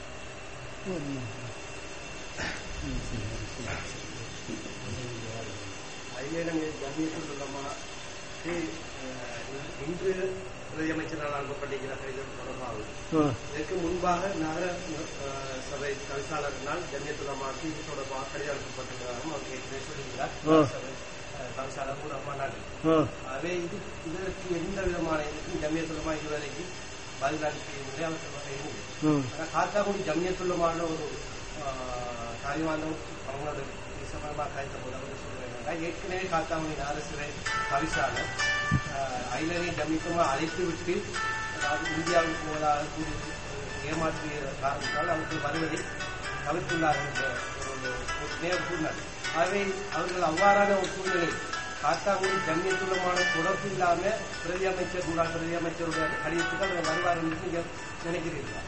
இன்று பிரதியமைச்சரால் அனுப்பப்பட்டிருக்கிற கடிதம் தொடர்பாகும் இதற்கு முன்பாக நகர சபை தவிசாளர்களால் ஜமியத்துலமாக்கு இது தொடர்பாக கடிதம் அனுப்பப்பட்டிருக்கிறதாகவும் அவர் ஏற்கனவே சொல்லியிருந்தார் தவிசாளர் கூட அம்மா நாட்டில் ஆகவே இது இதற்கு எந்த விதமான இதுக்கும் ஜமியத்துலமா இதுவரைக்கும் பதில் அனுப்பியதில்லை அவர் சொல்ல ஆனால் காத்தாக்குடி ஜமியத்துலமான ஒரு தாய்வானும் அவங்களோட சம்பந்தமாக காய்த்த போது அவர் சொல்றேன் ஏற்கனவே காத்தாங்குடி நாரசிறை தவிசாளர் அகிலனை ஜமித்துமா அழைத்து விட்டு அதாவது இந்தியாவுக்கு போவதாக கூறி ஏமாற்றிய காரணத்தால் அவர்கள் வருவதை தவிர்த்துள்ளார்கள் என்ற ஒரு ஒரு நேர சூழ்நிலை ஆகவே அவர்கள் அவ்வாறான ஒரு சூழ்நிலை காத்தாங்குடி ஜன்னியத்துலமான தொடர்பு இல்லாம பிரதி அமைச்சர் முன்னாள் பிரதி அமைச்சருடைய கடிதத்துக்கு அவர் வருவார் என்று நீங்க நினைக்கிறீர்களா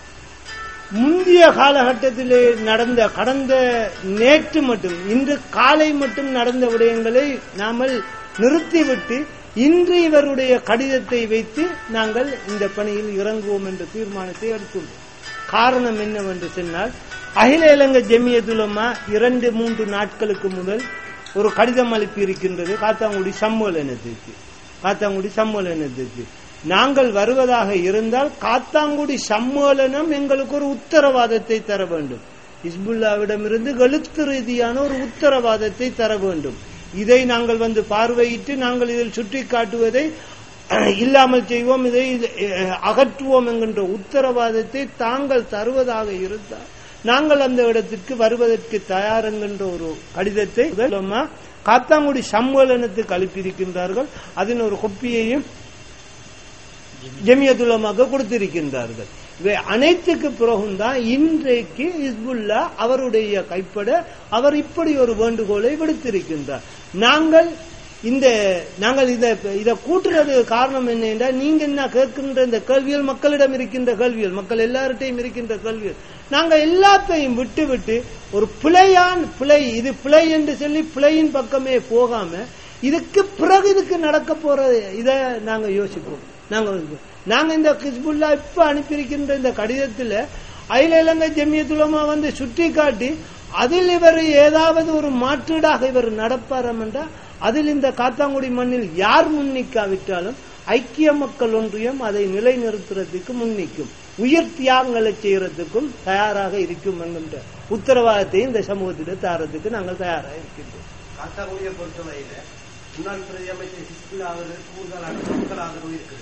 முந்தைய காலகட்டத்திலே நடந்த கடந்த நேற்று மட்டும் இன்று காலை மட்டும் நடந்த விடயங்களை நாமல் நிறுத்திவிட்டு இன்று இவருடைய கடிதத்தை வைத்து நாங்கள் இந்த பணியில் இறங்குவோம் என்ற தீர்மானத்தை எடுத்துள்ளோம் காரணம் என்னவென்று சொன்னால் அகில இலங்கை ஜெமியதுலமா இரண்டு மூன்று நாட்களுக்கு முதல் ஒரு கடிதம் அனுப்பி இருக்கின்றது காத்தாங்குடி சம்மேளனத்திற்கு காத்தாங்குடி சம்மேளனத்திற்கு நாங்கள் வருவதாக இருந்தால் காத்தாங்குடி சம்மேளனம் எங்களுக்கு ஒரு உத்தரவாதத்தை தர வேண்டும் இஸ்புல்லாவிடமிருந்து எழுத்து ரீதியான ஒரு உத்தரவாதத்தை தர வேண்டும் இதை நாங்கள் வந்து பார்வையிட்டு நாங்கள் இதில் சுட்டி காட்டுவதை இல்லாமல் செய்வோம் இதை அஹ், அகற்றுவோம் என்கின்ற உத்தரவாதத்தை தாங்கள் தருவதாக இருந்தால் நாங்கள் அந்த இடத்திற்கு வருவதற்கு தயார் என்கின்ற ஒரு கடிதத்தை முதலமா காத்தாங்குடி சம்மேளனத்துக்கு அனுப்பியிருக்கின்றார்கள் அதன் ஒரு கொப்பியையும் ஜெமியத்துலமாக கொடுத்திருக்கின்றார்கள் இவை அனைத்துக்கு பிறகும் தான் இன்றைக்கு இஸ்புல்லா அவருடைய கைப்பட அவர் இப்படி ஒரு வேண்டுகோளை விடுத்திருக்கின்றார் நாங்கள் இந்த நாங்கள் இதை இதை கூட்டுறது காரணம் என்ன என்றால் நீங்க என்ன கேட்கின்ற இந்த கேள்விகள் மக்களிடம் இருக்கின்ற கேள்விகள் மக்கள் எல்லார்ட்டையும் இருக்கின்ற கேள்விகள் நாங்க எல்லாத்தையும் விட்டு விட்டு ஒரு பிழையான் பிழை இது பிழை என்று சொல்லி பிழையின் பக்கமே போகாம இதுக்கு பிறகு இதுக்கு நடக்க போற இத நாங்க யோசிப்போம் நாங்க வந்து- நாங்க இந்த கிஸ்புல்லா இப்ப அனுப்பியிருக்கின்ற இந்த கடிதத்துல அகில இலங்கை ஜெமியத்துலமா வந்து சுட்டி காட்டி அதில் இவர் ஏதாவது ஒரு மாற்றீடாக இவர் நடப்பாரம் என்றால் அதில் இந்த காத்தாங்குடி மண்ணில் யார் முன்னிக்காவிட்டாலும் ஐக்கிய மக்கள் ஒன்றியம் அதை நிலைநிறுத்துறதுக்கு முன்னிக்கும் உயிர் தியாகங்களை செய்யறதுக்கும் தயாராக இருக்கும் என்கின்ற உத்தரவாதத்தை இந்த சமூகத்தில் தாரத்துக்கு நாங்கள் தயாராக இருக்கின்றோம் காத்தாங்குடியை பொறுத்தவரையில முன்னாள் பிரதி அமைச்சர் ஹிஸ்புல்லா அவர்களுக்கு கூடுதலான மக்கள் ஆதரவு இருக்குது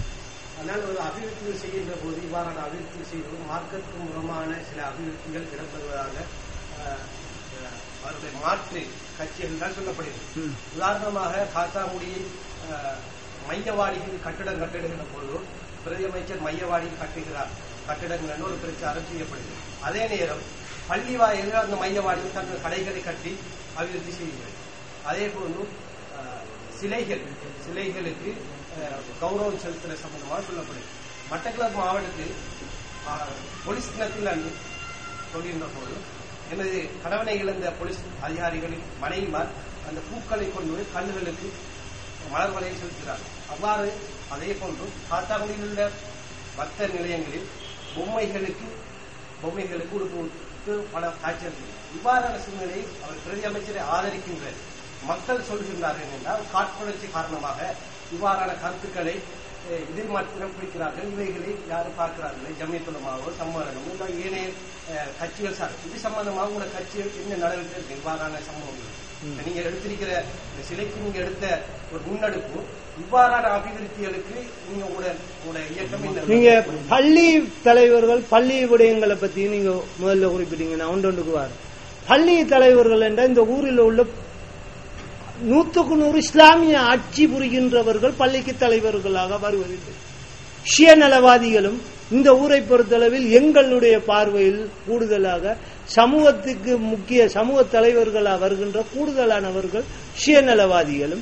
ஆனால் ஒரு அபிவிருத்திகள் செய்கின்ற போது இவ்வாறான அபிவிருத்தி செய்வது மார்க்கத்துக்கு முறமான சில அபிவிருத்திகள் இடம்பெறுவதாக அஹ், அஹ், அவருடைய மாற்று கட்சிகள் தான் சொல்லப்படுகிறது ம். உதாரணமாக காத்தாங்குடியில் அஹ், மையவாடியில் கட்டிடம் கட்டிடுகின்ற பொழுது பிரதி அமைச்சர் மையவாடியில் கட்டுகிறார் கட்டிடங்கள் என்று ஒரு பிரச்சாரம் செய்யப்படுகிறது அதே நேரம் பள்ளி வாயில்கள் அந்த மையவாடியில் தங்கள் கடைகளை கட்டி அபிவிருத்தி செய்கிறது அதே போன்று அஹ், சிலைகள் சிலைகளுக்கு அஹ், கௌரவம் செலுத்துகிற சம்பந்தமாக சொல்லப்படுது மட்டக்களப்பு மாவட்டத்தில் அஹ், போலீஸ் தினத்தில் அன்று சொல்கின்ற போது எனது கணவனை இழந்த போலீஸ் அதிகாரிகளின் மனைவிமார் அந்த பூக்களை கொண்டு போய் கல்லுகளுக்கு மலர் வலையை செலுத்துகிறார் அவ்வாறு அதே போன்று காத்தாங்குடியில் உள்ள பக்தர் நிலையங்களில் பொம்மைகளுக்கு பொம்மைகளுக்கு உடுப்பு உடுத்து பல காட்சிகள் இவ்வாறான சூழ்நிலையை அவர் பிரதி அமைச்சரை ஆதரிக்கின்ற மக்கள் சொல்கின்றார்கள் என்றால் காட்புணர்ச்சி காரணமாக இவ்வாறான கருத்துக்களை அஹ், எதிர்மாற்றம் பிடிக்கிறார்கள் இவைகளை யாரும் பார்க்கிறார்கள் ஜமியத்துலமாவோ சம்மேளனமோ இல்லை ஏனைய அஹ், கட்சிகள் சார் இது சம்பந்தமாக உங்களோட கட்சிகள் என்ன நடவடிக்கை இருக்கு இவ்வாறான சம்பவங்கள் இப்ப நீங்க எடுத்திருக்கிற இந்த சிலைக்கு நீங்க எடுத்த ஒரு முன்னெடுப்பு இவ்வாறான அபிவிருத்திகளுக்கு நீங்க உங்களோட உங்களோட இயக்கம் என்ன நீங்க பள்ளி தலைவர்கள் பள்ளி விடயங்களை பத்தி நீங்க முதல்ல குறிப்பிட்டீங்க நான் ஒன்று ஒன்றுக்கு வரேன் பள்ளி தலைவர்கள் என்ற இந்த ஊரில் உள்ள நூற்றுக்கு நூறு இஸ்லாமிய ஆட்சி புரிகின்றவர்கள் பள்ளிக்கு தலைவர்களாக வருவதில்லை சுயநலவாதிகளும் இந்த ஊரை பொறுத்தளவில் எங்களுடைய பார்வையில் கூடுதலாக சமூகத்துக்கு முக்கிய சமூக தலைவர்களாக வருகின்ற கூடுதலானவர்கள் சுயநலவாதிகளும்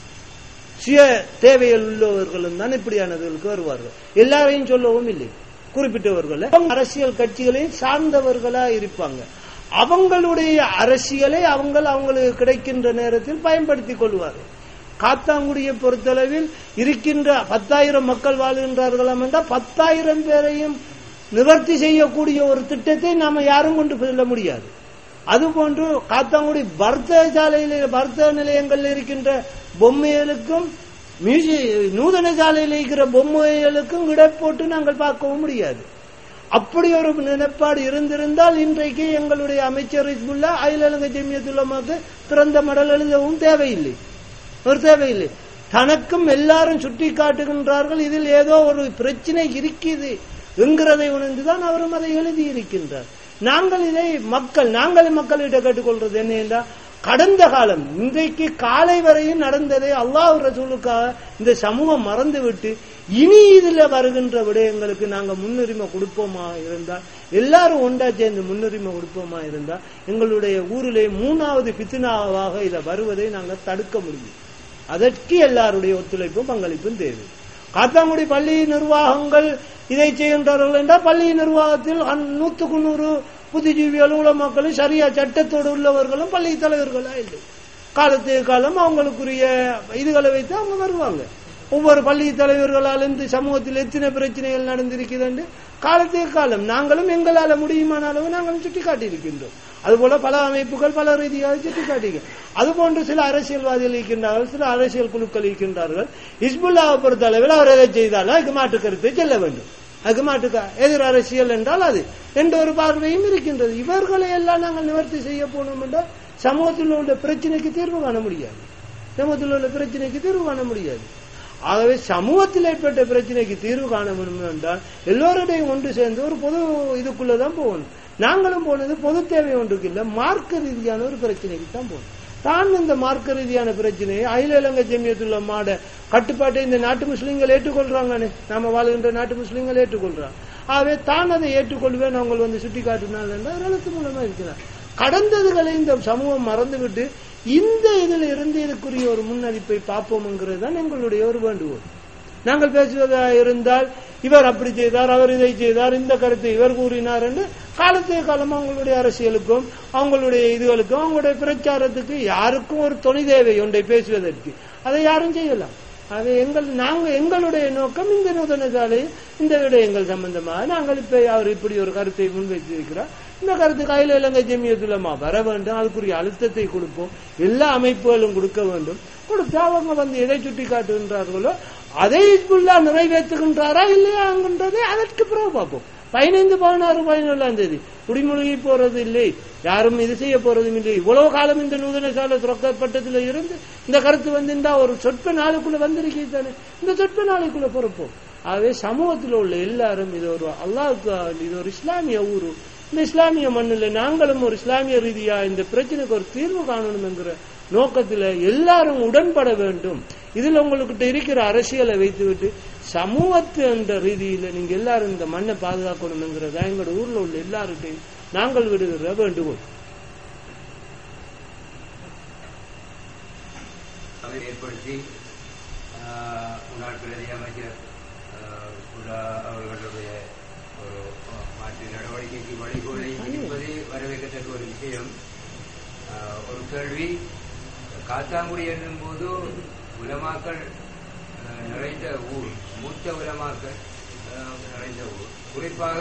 சுய தேவைகள் உள்ளவர்களும் தான் இப்படியானவர்களுக்கு வருவார்கள் எல்லாரையும் சொல்லவும் இல்லை குறிப்பிட்டவர்கள் அரசியல் கட்சிகளையும் சார்ந்தவர்களா இருப்பாங்க அவங்களுடைய அரசியலை அவங்க அவங்களுக்கு கிடைக்கின்ற நேரத்தில் பயன்படுத்திக் கொள்வார்கள் காத்தாங்குடியை பொறுத்தளவில் இருக்கின்ற பத்தாயிரம் மக்கள் வாழ்கின்றார்களாம் என்றால் பத்தாயிரம் பேரையும் நிவர்த்தி செய்யக்கூடிய ஒரு திட்டத்தை நாம யாரும் கொண்டு செல்ல முடியாது அதுபோன்று காத்தாங்குடி வர்த்தக சாலையில் வர்த்தக நிலையங்களில் இருக்கின்ற பொம்மைகளுக்கும் மியூசி நூதன சாலையில் இருக்கிற பொம்மைகளுக்கும் இடை போட்டு நாங்கள் பார்க்கவும் முடியாது அப்படி ஒரு நிலைப்பாடு இருந்திருந்தால் இன்றைக்கு எங்களுடைய அமைச்சர் இஸ்புல்லா அகில இலங்கை ஜெமியத்துலமாக்கு திறந்த மடல் எழுதவும் தேவையில்லை ஒரு தேவையில்லை தனக்கும் எல்லாரும் சுட்டி காட்டுகின்றார்கள் இதில் ஏதோ ஒரு பிரச்சனை இருக்குது என்கிறதை உணர்ந்துதான் அவரும் அதை எழுதி இருக்கின்றார் நாங்கள் இதை மக்கள் நாங்கள் மக்களிடம் கேட்டுக்கொள்றது என்ன என்றால் கடந்த காலம் இன்றைக்கு காலை வரையும் நடந்ததை அல்லாஹ் ரசூலுக்காக இந்த சமூகம் மறந்துவிட்டு இனி இதுல வருகின்ற விடயங்களுக்கு நாங்க முன்னுரிமை கொடுப்போமா இருந்தால் எல்லாரும் ஒன்றா சேர்ந்து முன்னுரிமை கொடுப்போமா இருந்தா எங்களுடைய ஊரிலே மூணாவது பித்னாவாக இதை வருவதை நாங்க தடுக்க முடியும் அதற்கு எல்லாருடைய ஒத்துழைப்பும் பங்களிப்பும் தேவை காத்தாங்குடி பள்ளி நிர்வாகங்கள் இதை செய்கின்றார்கள் என்றால் பள்ளி நிர்வாகத்தில் அந்~ நூத்துக்கு நூறு புத்திஜீவிகளும் உலமாக்களும் சரியா சட்டத்தோடு உள்ளவர்களும் பள்ளி தலைவர்களா இல்லை காலத்துக்கு காலம் அவங்களுக்குரிய இதுகளை வைத்து அவங்க வருவாங்க ஒவ்வொரு பள்ளி தலைவர்களால் இந்த சமூகத்தில் எத்தனை பிரச்சனைகள் நடந்திருக்குதுன்னு காலத்துக்கு காலம் நாங்களும் எங்களால முடியுமான அளவு நாங்களும் சுட்டி காட்டியிருக்கின்றோம் அதுபோல பல அமைப்புகள் பல ரீதியாக சுட்டி காட்டிங்க அதுபோன்று சில அரசியல்வாதிகள் இருக்கின்றார்கள் சில அரசியல் குழுக்கள் இருக்கின்றார்கள் இஸ்புல்லாவை பொறுத்த அளவில் அவர் எதை செய்தாலும் அதுக்கு மாற்று கருத்தை செல்ல வேண்டும் அதுக்கு மாட்டுக்க எதிர் அரசியல் என்றால் அது என்ற ஒரு பார்வையும் இருக்கின்றது இவர்களை எல்லாம் நாங்கள் நிவர்த்தி செய்ய போனோம் என்றால் சமூகத்தில் உள்ள பிரச்சனைக்கு தீர்வு காண முடியாது சமூகத்தில் உள்ள பிரச்சனைக்கு தீர்வு காண முடியாது ஆகவே சமூகத்தில் ஏற்பட்ட பிரச்சனைக்கு தீர்வு காண வேண்டும் என்றால் எல்லோருடையும் ஒன்று சேர்ந்து ஒரு பொது இதுக்குள்ளதான் போகணும் நாங்களும் போனது பொது தேவை ஒன்றுக்கு இல்ல மார்க்க ரீதியான ஒரு பிரச்சனைக்கு தான் போகணும் தான் இந்த மார்க்க ரீதியான பிரச்சனையை அகில இலங்கை ஜெமியத்துள்ள மாட கட்டுப்பாட்டை இந்த நாட்டு முஸ்லீம்கள் ஏற்றுக்கொள்றாங்கன்னு நாம வாழ்கின்ற நாட்டு முஸ்லீம்கள் ஏற்றுக்கொள்றாங்க ஆகவே தான் அதை ஏற்றுக்கொள்வேன் அவங்க வந்து சுட்டி காட்டினால் என்றால் எழுத்து மூலமா இருக்கிறார் கடந்ததுகளை இந்த சமூகம் மறந்துவிட்டு இந்த இதில் இருந்து இதுக்குரிய ஒரு முன்னறிப்பை பார்ப்போம்ங்கிறது தான் எங்களுடைய ஒரு வேண்டுகோள் நாங்கள் பேசுவதா இருந்தால் இவர் அப்படி செய்தார் அவர் இதை செய்தார் இந்த கருத்தை இவர் கூறினார் என்று காலத்துக்கு காலம் அவங்களுடைய அரசியலுக்கும் அவங்களுடைய இதுகளுக்கும் அவங்களுடைய பிரச்சாரத்துக்கு யாருக்கும் ஒரு துணை தேவை ஒன்றை பேசுவதற்கு அதை யாரும் செய்யலாம் அது எங்கள் நாங்க எங்களுடைய நோக்கம் இந்த நூதன சாலை இந்த விடயங்கள் சம்பந்தமாக நாங்கள் இப்ப அவர் இப்படி ஒரு கருத்தை முன்வைத்திருக்கிறார் இந்த கருத்து கையில இலங்கை ஜெமியத்துலமா வர வேண்டும் அதுக்குரிய அழுத்தத்தை கொடுப்போம் எல்லா அமைப்புகளும் கொடுக்க வேண்டும் கொடுத்து அவங்க வந்து எதை சுட்டி காட்டுகின்றார்களோ அதை இஸ்புல்லா நிறைவேற்றுகின்றாரா இல்லையாங்கன்றதை அதற்கு பிறகு பார்ப்போம் பதினைந்து பதினாறு பதினேழாம் தேதி குடிமொழிகி போறது இல்லை யாரும் இது செய்ய போறதும் இல்லை இவ்வளவு காலம் இந்த நூதன சாலை துறக்கப்பட்டதுல இருந்து இந்த கருத்து வந்திருந்தா ஒரு சொற்ப நாளுக்குள்ள வந்திருக்கே தானே இந்த சொற்ப நாளைக்குள்ள பொறுப்போம் ஆகவே சமூகத்தில் உள்ள எல்லாரும் இது ஒரு அல்லாவுக்கு இது ஒரு இஸ்லாமிய ஊரு இந்த இஸ்லாமிய மண்ணில் நாங்களும் ஒரு இஸ்லாமிய ரீதியா இந்த பிரச்சனைக்கு ஒரு தீர்வு காணணும் என்கிற நோக்கத்தில் எல்லாரும் உடன்பட வேண்டும் இதுல உங்கள்கிட்ட இருக்கிற அரசியலை வைத்துவிட்டு சமூகத்து என்ற ரீதியில நீங்க எல்லாரும் இந்த மண்ணை பாதுகாக்கணும்ங்கிறதா எங்களோட ஊர்ல உள்ள எல்லாருக்கையும் நாங்கள் விடுகிற வேண்டுகோள் அதை ஏற்படுத்தி ஆஹ், முன்னாள் பிரதி அமைச்சர் ஆஹ், குல்லா அவர்களுடைய ஒரு ஆஹ், மாற்று நடவடிக்கைக்கு வழிகோலை இருப்பது வரவேற்கத்தக்க ஒரு விஷயம் ஆஹ், ஒரு கேள்வி காத்தாங்குடி என்னும் போது உலமாக்கள் ஆஹ், நிறைந்த ஊர் மூத்த உலமாக்கள் ஆஹ், நிறைந்த ஊர் குறிப்பாக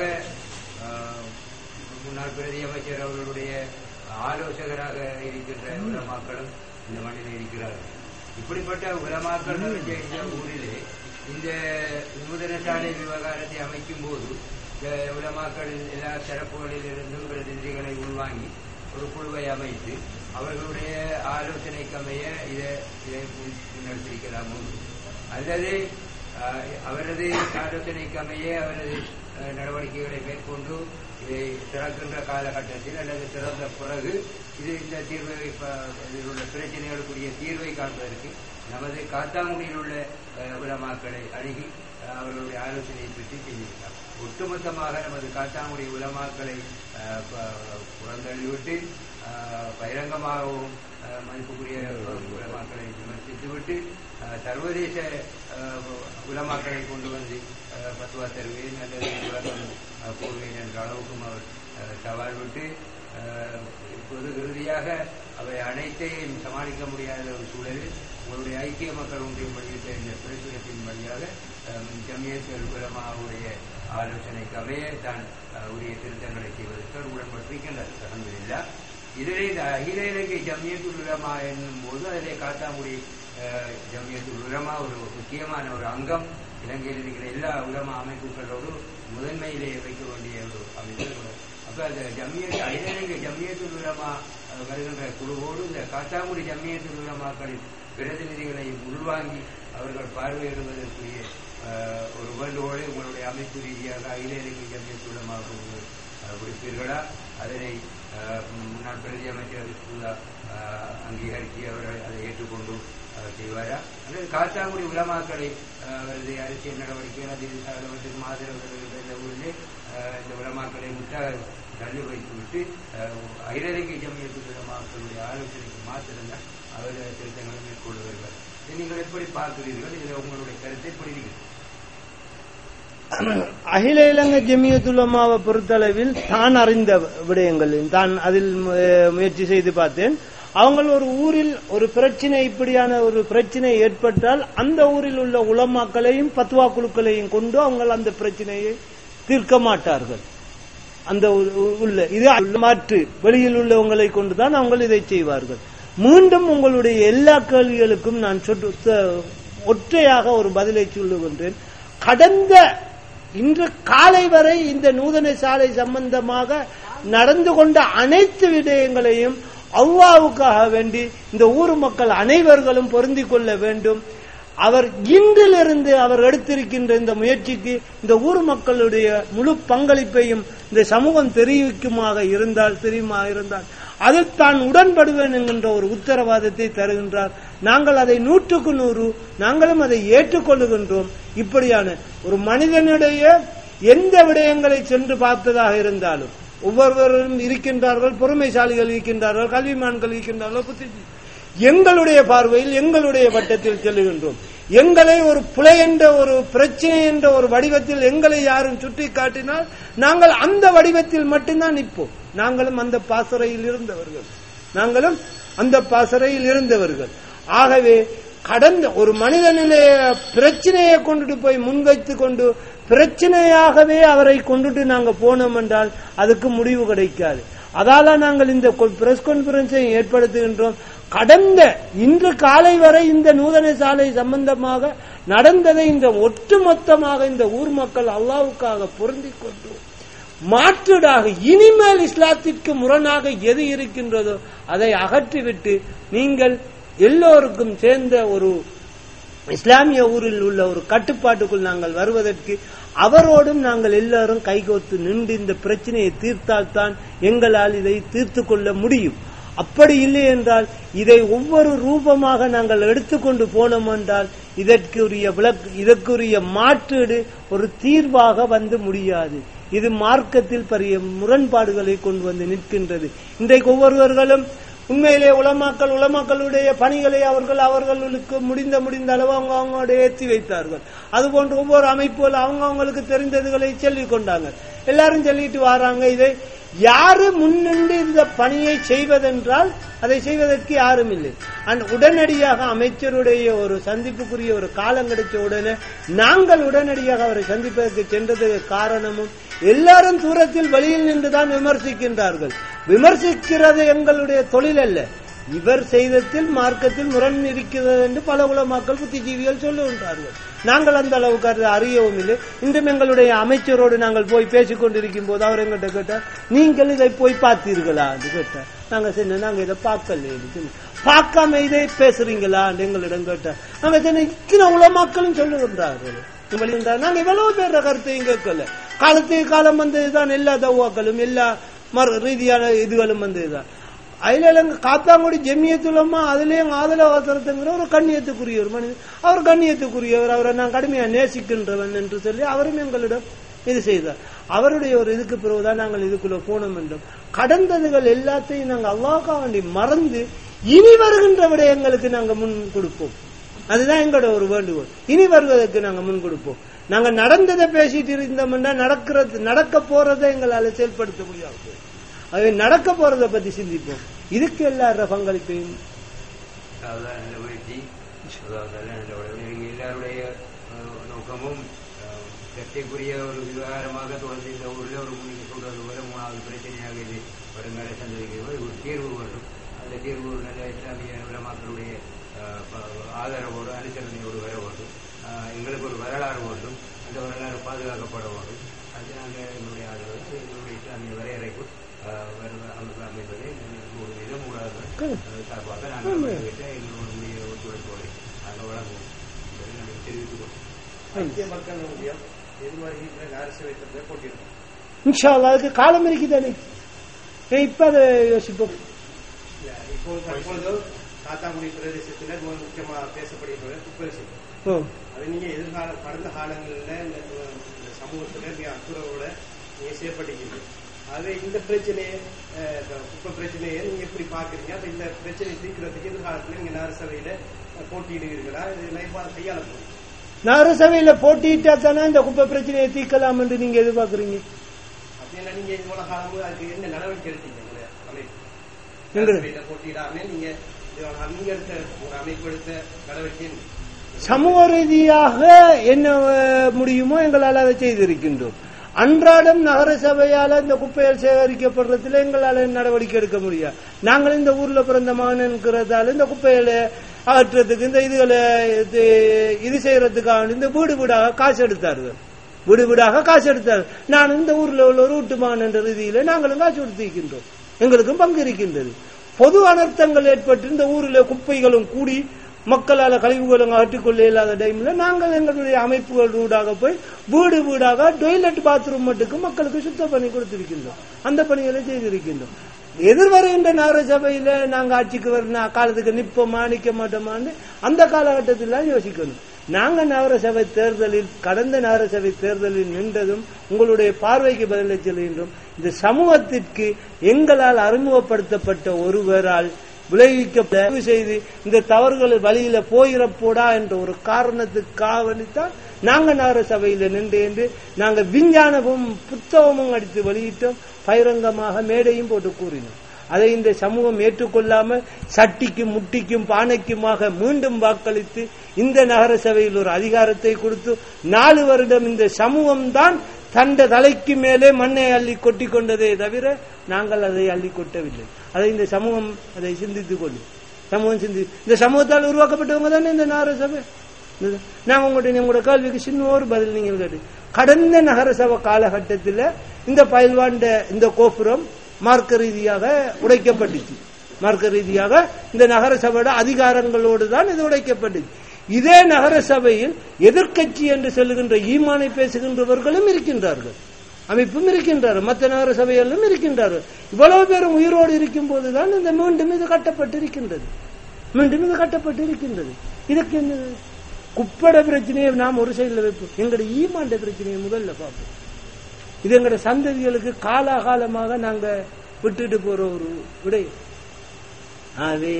ஆஹ், முன்னாள் பிரதி அமைச்சர் அவர்களுடைய ஆலோசகராக இருக்கின்ற உலமாக்களும் இந்த மண்ணில் இருக்கிறார்கள் இப்படிப்பட்ட உலமாக்கள் நிறைஞ்ச இந்த ஊரிலே இந்த நூதன சாலை விவகாரத்தை அமைக்கும் போது இந்த உலமாக்கள் எல்லா தரப்புகளில் இருந்தும் பிரதிநிதிகளை உள்வாங்கி ஒரு குழுவை அமைத்து அவர்களுடைய ஆலோசனைக்கு அமைய இதை இதை முன்- முன்னெடுத்திருக்கலாம் அல்லது ஆஹ், அவரது ஆலோசனைக்கு அமைய அவரது ஆஹ், நடவடிக்கைகளை மேற்கொண்டு இதை திறக்கின்ற காலகட்டத்தில் அல்லது திறந்த பிறகு இது இந்த தீர்வை ப- இதில் உள்ள பிரச்சனைகளுக்குரிய தீர்வை காண்பதற்கு நமது காத்தாங்குடியில் உள்ள ஆஹ், உலமாக்களை அணுகி ஆஹ், அவர்களுடைய ஆலோசனையை பற்றி செய்திருக்கலாம் ஒட்டுமொத்தமாக நமது காத்தாங்குடி உலமாக்களை ஆஹ், ப- புறந்தள்ளிவிட்டு ஆஹ், பகிரங்கமாகவும் ஆஹ், மதிப்புக்குரிய உலமாக்களை விமர்சித்துவிட்டு ஆஹ், சர்வதேச ஆஹ், உலமாக்களை கொண்டு வந்து ஆஹ், பத்துவா தருவேன் அல்லது உலகம் ஆஹ், போவேன் என்ற அளவுக்கும் அவர் ஆஹ், சவால் விட்டு ஆஹ், இப்போது இறுதியாக அவை அனைத்தையும் சமாளிக்க முடியாத ஒரு சூழலில் உங்களுடைய ஐக்கிய மக்கள் ஒன்றியம் வெளியிட்ட இந்த பிரசுரத்தின் வழியாக ஆஹ், ஜமியத் உலமாவுடைய ஆலோசனைக்கு அமைய தான் ஆஹ், உரிய திருத்தங்களை செய்வதற்கு அவர் உடன்பட்டிருக்கின்றார் அலமதுல்லா இதிலே இந்த அகில இலங்கை ஜமியத்துல் உலமா என்னும் போது அதிலே காத்தாங்குடி அஹ், ஜமியத்துல் உலமா ஒரு முக்கியமான ஒரு அங்கம் இலங்கையில் இருக்கிற எல்லா உலமா அமைப்புகளோடு முதன்மையிலே வைக்க வேண்டிய ஒரு அமைப்பு அப்ப அந்த ஜம்மியத் அகில இலங்கை ஜம்மியத்துல் உலமா அஹ், வருகின்ற குழுவோடு இந்த காத்தாங்குடி ஜம்மியத்துல் உலமாக்களின் பிரதிநிதிகளை உள்வாங்கி அவர்கள் பார்வையிடுவதற்குரிய அஹ், ஒரு வேண்டுகோளை உங்களுடைய அமைப்பு ரீதியாக அகில இலங்கை ஜம்மியத்துல் உலமா விடுப்பீர்களா அதனை அஹ், முன்னாள் பிரதி அமைச்சர் சுதா, அஹ், அங்கீகரித்து அவர் அதை ஏற்றுக்கொண்டு அஹ், செய்வாரா அல்லது காத்தாங்குடி உலமாக்களை அஹ், அவரது அரசியல் நடவடிக்கை அதில் அவர்களுக்கு ஆதரவு இந்த ஊரிலே அஹ், இந்த உலமாக்களை முற்றாக தள்ளி வைத்து விட்டு ஐரரைக்கு ஜமியத்து உலமாக்களுடைய ஆலோசனைக்கு மாத்திருந்தால் அவர் திருத்தங்களை மேற்கொண்டு வருவார் இதை நீங்கள் எப்படி பார்க்கிறீர்கள் இதில் உங்களுடைய கருத்தை எப்படி இருக்கிறது அகில இலங்கை ஜெமியத்துலமாவை பொறுத்தளவில் தான் அறிந்த விடயங்கள் தான் அதில் மு- முயற்சி செய்து பார்த்தேன் அவங்க ஒரு ஊரில் ஒரு பிரச்சனை இப்படியான ஒரு பிரச்சனை ஏற்பட்டால் அந்த ஊரில் உள்ள உலமாக்களையும் பத்வா குழுக்களையும் கொண்டு அவங்க அந்த பிரச்சனையை தீர்க்க மாட்டார்கள் அந்த உ- உ- உள்ள இது மாற்று வெளியில் உள்ளவங்களை கொண்டுதான் அவங்க இதை செய்வார்கள் மீண்டும் உங்களுடைய எல்லா கேள்விகளுக்கும் நான் சொட்டு- த- ஒற்றையாக ஒரு பதிலை சொல்லுகின்றேன் கடந்த இன்று காலை வரை இந்த நூதன சாலை சம்பந்தமாக நடந்து கொண்ட அனைத்து விடயங்களையும் அல்லாவுக்காக வேண்டி இந்த ஊர் மக்கள் அனைவர்களும் பொருந்திக் கொள்ள வேண்டும் அவர் இன்றிலிருந்து அவர் எடுத்திருக்கின்ற இந்த முயற்சிக்கு இந்த ஊர் மக்களுடைய முழு பங்களிப்பையும் இந்த சமூகம் தெரிவிக்குமாக இருந்தால் தெரியுமா இருந்தால் அதில் தான் உடன்படுவேன் என்கின்ற ஒரு உத்தரவாதத்தை தருகின்றார் நாங்கள் அதை நூற்றுக்கு நூறு நாங்களும் அதை ஏற்றுக்கொள்ளுகின்றோம் இப்படியான ஒரு மனிதனுடைய எந்த விடயங்களை சென்று பார்த்ததாக இருந்தாலும் ஒவ்வொருவரும் இருக்கின்றார்கள் பொறுமைசாலிகள் இருக்கின்றார்கள் கல்விமான்கள் இருக்கின்றார்கள் புத்திஜீவி எங்களுடைய பார்வையில் எங்களுடைய வட்டத்தில் செல்லுகின்றோம் எங்களை ஒரு புலை என்ற ஒரு பிரச்சனை என்ற ஒரு வடிவத்தில் எங்களை யாரும் சுட்டி காட்டினால் நாங்கள் அந்த வடிவத்தில் மட்டும்தான் நிற்போம் நாங்களும் அந்த பாசறையில் இருந்தவர்கள் நாங்களும் அந்த பாசறையில் இருந்தவர்கள் ஆகவே கடந்த ஒரு மனிதனிலே பிரச்சனையை கொண்டுட்டு போய் முன்வைத்து கொண்டு பிரச்சனையாகவே அவரை கொண்டுட்டு நாங்க போனோம் என்றால் அதுக்கு முடிவு கிடைக்காது அதால நாங்கள் இந்த பிரஸ் கான்பரன்ஸை ஏற்படுத்துகின்றோம் கடந்த இன்று காலை வரை இந்த நூதன சாலை சம்பந்தமாக நடந்ததை இந்த ஒட்டுமொத்தமாக இந்த ஊர் மக்கள் அல்லாவுக்காக பொருந்திக் கொண்டு மாற்றீடாக இனிமேல் இஸ்லாத்திற்கு முரணாக எது இருக்கின்றதோ அதை அகற்றிவிட்டு நீங்கள் எல்லோருக்கும் சேர்ந்த ஒரு இஸ்லாமிய ஊரில் உள்ள ஒரு கட்டுப்பாட்டுக்குள் நாங்கள் வருவதற்கு அவரோடும் நாங்கள் எல்லாரும் கைகோத்து நின்று இந்த பிரச்சனையை தீர்த்தால்தான் எங்களால் இதை தீர்த்து கொள்ள முடியும் அப்படி இல்லை என்றால் இதை ஒவ்வொரு ரூபமாக நாங்கள் எடுத்துக்கொண்டு போனோம் என்றால் இதற்குரிய விளக்கு இதற்குரிய மாற்றீடு ஒரு தீர்வாக வந்து முடியாது இது மார்க்கத்தில் பெரிய முரண்பாடுகளை கொண்டு வந்து நிற்கின்றது இன்றைக்கு ஒவ்வொருவர்களும் உண்மையிலே உலமாக்கள் உலமாக்களுடைய பணிகளை அவர்கள் அவர்களுக்கு முடிந்த முடிந்த அளவு அவங்க அவங்களோட ஏற்றி வைத்தார்கள் அதுபோன்று ஒவ்வொரு அமைப்புகள் அவங்க அவங்களுக்கு தெரிந்ததுகளை சொல்லிக் கொண்டாங்க எல்லாரும் சொல்லிட்டு வராங்க இதை யாரு முன்னின்று இந்த பணியை செய்வதென்றால் அதை செய்வதற்கு யாரும் இல்லை அண்ட் உடனடியாக அமைச்சருடைய ஒரு சந்திப்புக்குரிய ஒரு காலம் கிடைச்ச உடனே நாங்கள் உடனடியாக அவரை சந்திப்பதற்கு சென்றதுக்கு காரணமும் எல்லாரும் தூரத்தில் வெளியில் நின்றுதான் விமர்சிக்கின்றார்கள் விமர்சிக்கிறது எங்களுடைய தொழில் அல்ல இவர் செய்தத்தில் மார்க்கத்தில் முரண் இருக்கிறது என்று பல உலமாக்கள் புத்திஜீவிகள் சொல்லுகின்றார்கள் நாங்கள் அந்த அளவுக்கு அதை அறியவும் இல்லை இன்றும் எங்களுடைய அமைச்சரோடு நாங்கள் போய் பேசிக் கொண்டிருக்கும் போது அவர் எங்கிட்ட கேட்டார் நீங்கள் இதை போய் பார்த்தீர்களா என்று கேட்டார் நாங்க சொன்ன நாங்க இதை பார்க்கல பார்க்காம இதை பேசுறீங்களா என்று எங்களிடம் கேட்டார் நாங்க சொன்ன இத்தனை உலமாக்களும் சொல்லுகின்றார்கள் வெளியிருந்தார் நாங்க இவ்வளவு பேர கருத்தையும் கேட்கல காலத்துக்கு காலம் வந்ததுதான் எல்லா தவாக்களும் எல்லா மறு ரீதியான இதுகளும் வந்ததுதான் அதுல இல்லைங்க காத்தாங்குடி ஜெமியத்துலமா அதுலயும் ஆதல அவசரத்துங்கிற ஒரு கண்ணியத்துக்குரிய ஒரு மனிதன் அவர் கண்ணியத்துக்குரியவர் அவரை நான் கடுமையா நேசிக்கின்றவன் என்று சொல்லி அவரும் எங்களிடம் இது செய்தார் அவருடைய ஒரு இதுக்கு பிறகுதான் நாங்கள் இதுக்குள்ள போனோம் என்றோம் கடந்ததுகள் எல்லாத்தையும் நாங்கள் அல்லாக்கா வேண்டி மறந்து இனி வருகின்ற விடயங்களுக்கு நாங்க முன் கொடுப்போம் அதுதான் எங்களோட ஒரு வேண்டுகோள் இனி வருவதற்கு நாங்க முன் கொடுப்போம் நாங்க நடந்ததை பேசிட்டு இருந்தோம்னா நடக்கிறது நடக்க போறதை எங்களால செயல்படுத்த முடியாது அது நடக்க போறதை பத்தி சிந்திப்போம் இதுக்கு எல்லார பங்களிப்பையும் அதுதான் நல்ல முயற்சி அதாவது நல்ல உடனே நீங்க எல்லாருடைய அஹ், நோக்கமும் அஹ், சர்ச்சைக்குரிய ஒரு விவகாரமாக தொடர்ந்து இந்த ஊரில் ஒரு நீங்க சொல்றது போல மூணாவது பிரச்சனையாக இது வருங்கால சந்ததிக்கு ஒரு தீர்வு வேண்டும் அந்த தீர்வு நல்ல இஸ்லாமிய உலமாக்களுடைய அஹ், ப- ஆதரவோடு அனுசரணையோடு வர வேண்டும் அஹ், எங்களுக்கு ஒரு வரலாறு வேண்டும் அந்த வரலாறு பாதுகாக்கப்பட வேண்டும் அது நாங்கள் எங்களுடைய ஆதரவு அது எங்களுடைய இஸ்லாமிய வரையறைக்குள் அஹ், வருவ- அமைப்பு அமைப்பதை மூணு வீதம் மூணாவது சார்பாக நாங்கள் வரவேற்று எங்களுடைய ஒத்துழைப்போடு நாங்கள் வழங்குவோம் என்பதை நாங்கள் தெரிவித்துக் கொள்வோம் ஐக்கிய மக்கள் ஒன்றியம் எதிர்வருகின்ற அரசு வைத்திருந்த போட்டியிடும் இன்ஷா அல்லாஹ் அதுக்கு காலம் இருக்குதானே ஏன் இப்ப அதை யோசிப்போம் இல்ல, இப்போ தற்பொழுது காத்தாங்குடி பிரதேசத்துல மிக முக்கியமா பேசப்படுகிற குப்பரிசு ஓ அது நீங்க எதிர்கால கடந்த காலங்களில் இந்த இந்த சமூகத்துல மிக அக்குறவோட நீங்க செயற்பட்டீங்க அது இந்த பிரச்சனையை அஹ், இந்த குப்பை பிரச்சனையை நீங்க எப்படி பாக்குறீங்க அப்ப இந்த பிரச்சனையை தீர்க்கிறதுக்கு எதிர்காலத்துல நீங்க நகரசபையில அஹ், போட்டியிடுவீர்களா இது எவ்வாறு கையாள போறீங்க நகரசபையில போட்டியிட்டா தானே இந்த குப்பை பிரச்சனையை தீர்க்கலாம் என்று நீங்க எதிர்பார்க்கறீங்க அப்படின்னா நீங்க இவ்வளவு காலமும் அதுக்கு என்ன நடவடிக்கை எடுத்தீங்க உங்களுடைய அமைப்பு எங்க? நகரசபையில போட்டியிடாம நீங்க இவ்வளவு காலம் நீங்க எடுத்த ஒரு அமைப்பு எடுத்த நடவடிக்கை சமூக ரீதியாக என்ன அஹ், முடியுமோ எங்களால் அதை செய்திருக்கின்றோம் அன்றாடம் நகர சபையால இந்த குப்பைகள் சேகரிக்கப்படுறதுல எங்களால நடவடிக்கை எடுக்க முடியாது நாங்கள் இந்த ஊர்ல பிறந்த மகன்கிறதால இந்த குப்பைகளை அகற்றுறதுக்கு இந்த இதுகளை இது இது செய்யறதுக்காக இந்த வீடு வீடாக காசு எடுத்தார்கள் வீடு வீடாக காசு எடுத்தார்கள் நான் இந்த ஊர்ல உள்ள ஒரு வீட்டுமான் என்ற ரீதியில நாங்களும் காசு கொடுத்திருக்கின்றோம் எங்களுக்கும் பங்கு இருக்கின்றது பொது அனர்த்தங்கள் ஏற்பட்டு இந்த ஊரில் குப்பைகளும் கூடி மக்களால கழிவுகளும் அகற்றிக்கொள்ள இல்லாத டைம்ல நாங்கள் எங்களுடைய அமைப்புகள் ஊடாக போய் வீடு வீடாக டொய்லெட் பாத்ரூம் மட்டுக்கு மக்களுக்கு சுத்தம் பண்ணி கொடுத்திருக்கின்றோம் அந்த பணிகளை செய்திருக்கின்றோம் எதிர்வருகின்ற நகர சபையில நாங்க ஆட்சிக்கு வர காலத்துக்கு நிப்போமா நிக்க மாட்டோமான்னு அந்த காலகட்டத்தில் யோசிக்கணும் நாங்க நகரசபை தேர்தலில் கடந்த நகரசபை தேர்தலில் நின்றதும் உங்களுடைய பார்வைக்கு பதிலை செல்கின்றோம் இந்த சமூகத்திற்கு எங்களால் அறிமுகப்படுத்தப்பட்ட ஒருவரால் விளைவிக்க செய்து இந்த தவறுகள் வழியில போயிடப்போடா என்ற ஒரு காரணத்துக்காக வேண்டித்தான் நாங்க நகர சபையில நின்று என்று நாங்க விஞ்ஞானமும் புத்தகமும் அடித்து வெளியிட்டோம் பகிரங்கமாக மேடையும் போட்டு கூறினோம் அதை இந்த சமூகம் ஏற்றுக்கொள்ளாம சட்டிக்கும் முட்டிக்கும் பானைக்குமாக மீண்டும் வாக்களித்து இந்த நகர சபையில் ஒரு அதிகாரத்தை கொடுத்து நாலு வருடம் இந்த சமூகம் தான் தண்ட தலைக்கு மேலே மண்ணை அள்ளி கொட்டி கொண்டதே தவிர நாங்கள் அதை அள்ளி கொட்டவில்லை அதை இந்த சமூகம் அதை சிந்தித்துக் கொள்ளும் சமூகம் சிந்தி இந்த சமூகத்தால் உருவாக்கப்பட்டவங்க தானே இந்த நகர சபை இந்த- நான் உங்களுடைய உங்களோட கேள்விக்கு சின்ன ஒரு பதில் நீங்கள் கேட்டு கடந்த நகரசபை காலகட்டத்தில் இந்த பயில்வாண்ட இந்த கோபுரம் மார்க்க ரீதியாக உடைக்கப்பட்டுச்சு மார்க்க ரீதியாக இந்த நகரசபையோட அதிகாரங்களோடு தான் இது உடைக்கப்பட்டுச்சு இதே நகரசபையில் எதிர்க்கட்சி என்று சொல்லுகின்ற ஈமானை பேசுகின்றவர்களும் இருக்கின்றார்கள் அமைப்பும் இருக்கின்றார்கள் மற்ற நகர சபைகளிலும் இருக்கின்றார்கள் இவ்வளவு பேரும் உயிரோடு இருக்கும் போதுதான் இந்த மீண்டும் இது கட்டப்பட்டு இருக்கின்றது மீண்டும் இது கட்டப்பட்டு இருக்கின்றது இதுக்கு என்ன குப்பட பிரச்சனையை நாம் ஒரு சைடில் வைப்போம் எங்களுடைய ஈமாண்ட பிரச்சனையை முதல்ல பார்ப்போம் இது எங்களோட சந்ததிகளுக்கு காலாகாலமாக நாங்க விட்டுட்டு போற ஒரு விடை ஆகவே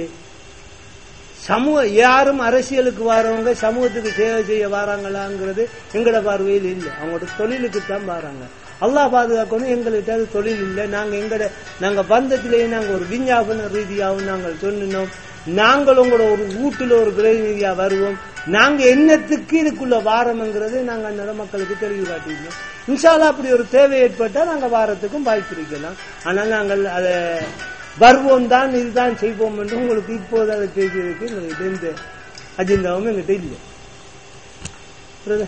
சமூக யாரும் அரசியலுக்கு வரவங்க சமூகத்துக்கு சேவை செய்ய வராங்களாங்கிறது எங்களோட பார்வையில் இல்லை அவங்களோட தொழிலுக்கு தான் வராங்க அல்லாஹ் பாதுகாக்கணும் எங்கள்கிட்ட அது தொழில் இல்லை நாங்க எங்கட நாங்க பந்தத்திலேயே நாங்க ஒரு விஞ்ஞாபன ரீதியாகவும் நாங்கள் சொன்னினோம் நாங்கள் உங்களோட ஒரு வீட்டுல ஒரு பிரதிநிதியா வருவோம் நாங்க என்னத்துக்கு இதுக்குள்ள வாரம்ங்கிறது நாங்க அந்த மக்களுக்கு தெளிவு காட்டியிருந்தோம் இன்ஷால்லா அப்படி ஒரு தேவை ஏற்பட்டா நாங்க வாரத்துக்கும் வாய்ப்பு இருக்கலாம் ஆனால் நாங்கள் அதை வருவோம் தான் இதுதான் செய்வோம் என்று உங்களுக்கு இப்போது அதை செய்வதற்கு எங்கள்கிட்ட எந்த அஜெண்டாவும் எங்கிட்ட இல்லை புரியுதா?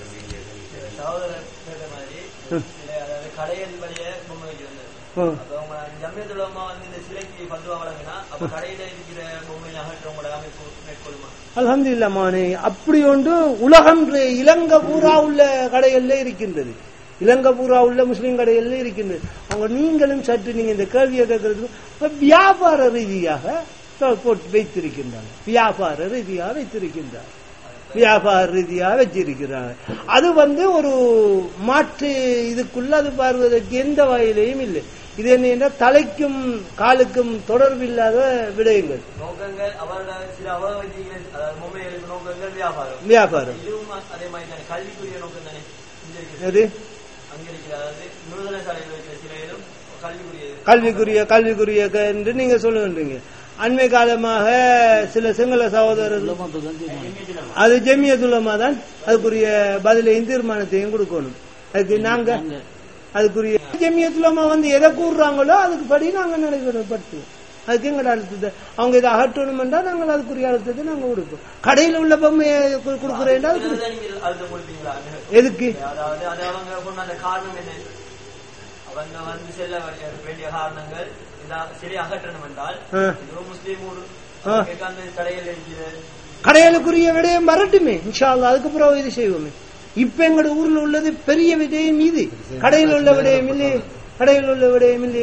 சகோதரர் கேட்ட மாதிரி சில அதாவது கடைகள் வழிய பொம்மை வைக்கிறது ஆ. அப்ப அவங்க ஜம்மியத்துலமா வந்து இந்த சிலைக்கு பத்துவா வழங்கினா அப்ப கடையில இருக்கிற பொம்மை அகற்றவங்களோட அமைப்பு மேற்கொள்ளுமா அல்ஹம்துலில்லாஹ் மானே அப்படி ஒன்று உலகம் இலங்கை பூரா உள்ள கடைகள்ல இருக்கின்றது இலங்கை பூரா உள்ள முஸ்லீம் கடைகள்ல இருக்கின்றது அவங்க நீங்களும் சற்று நீங்க இந்த கேள்வியை கேட்கறதுக்கு இப்ப வியாபார ரீதியாக போட்டு வைத்திருக்கின்றாங்க வியாபார ரீதியாக வைத்திருக்கின்றார் வியாபார ரீதியாக வச்சிருக்கிறாங்க அது வந்து ஒரு மாற்று இதுக்குள்ள அது பார்வதற்கு எந்த வகையிலையும் இல்லை இது என்ன தலைக்கும் காலுக்கும் தொடர்பில்லாத விடயங்கள் நோக்கங்கள் அவரோட சில அவ வச்சிருக்கிற அதாவது பொம்மைகளுக்கு நோக்கங்கள் வியாபாரம் வியாபாரம் இதுவும் அதே மாதிரி தானே கல்விக்குரிய நோக்கம் தானே இங்க இருக்கிற அது அங்க இருக்கிற அதாவது நூதன சாலையில் இருக்கிற சில இதும் கல்விக்குரியது கல்விக்குரிய கல்விக்குரிய க- என்று நீங்க சொல்லுகின்றீங்க அண்மை காலமாக சில சிங்கள சகோதரர்கள் அது ஜெமியத்துலமா தான் அதுக்குரிய பதிலையும் தீர்மானத்தையும் கொடுக்கணும் அதுக்கு நாங்க அதுக்குரிய ஜெமியத்துலமா வந்து எதை கூறுறாங்களோ அதுக்கு படி நாங்க நடைபெறப்படுத்துவோம் அதுக்கு எங்கட அழுத்தத்தை அவங்க இதை அகற்றணும்ன்றா நாங்கள் அதுக்குரிய அழுத்தத்தை நாங்க கொடுப்போம் கடையில் உள்ள பொம்மையை கு- கொடுக்குறேன்டா அதுக்கு இதுதான் நீங்க அழுத்தம் கொடுப்பீங்களா எதுக்கு அதாவது அது அவங்க கொண்டு அந்த காரணம் என்ன அவங்க வந்து செல்ல வேண்டிய- வேண்டிய காரணங்கள் இதா- சரி அகற்றணும் என்றால் ஆ. இது ஒரு முஸ்லீம் ஊர் ஆ. கேட்க அந்த கடையில் இருக்கிற கடைகளுக்குரிய விடயம் வரட்டுமே இன்ஷா அல்லாஹ் அதுக்கு பிறகு இது செய்வோமே இப்ப எங்கட ஊர்ல உள்ளது பெரிய விடயம் இது கடையில் உள்ள விடயம் இல்லையே கடையில் உள்ள விடயம் இல்லையே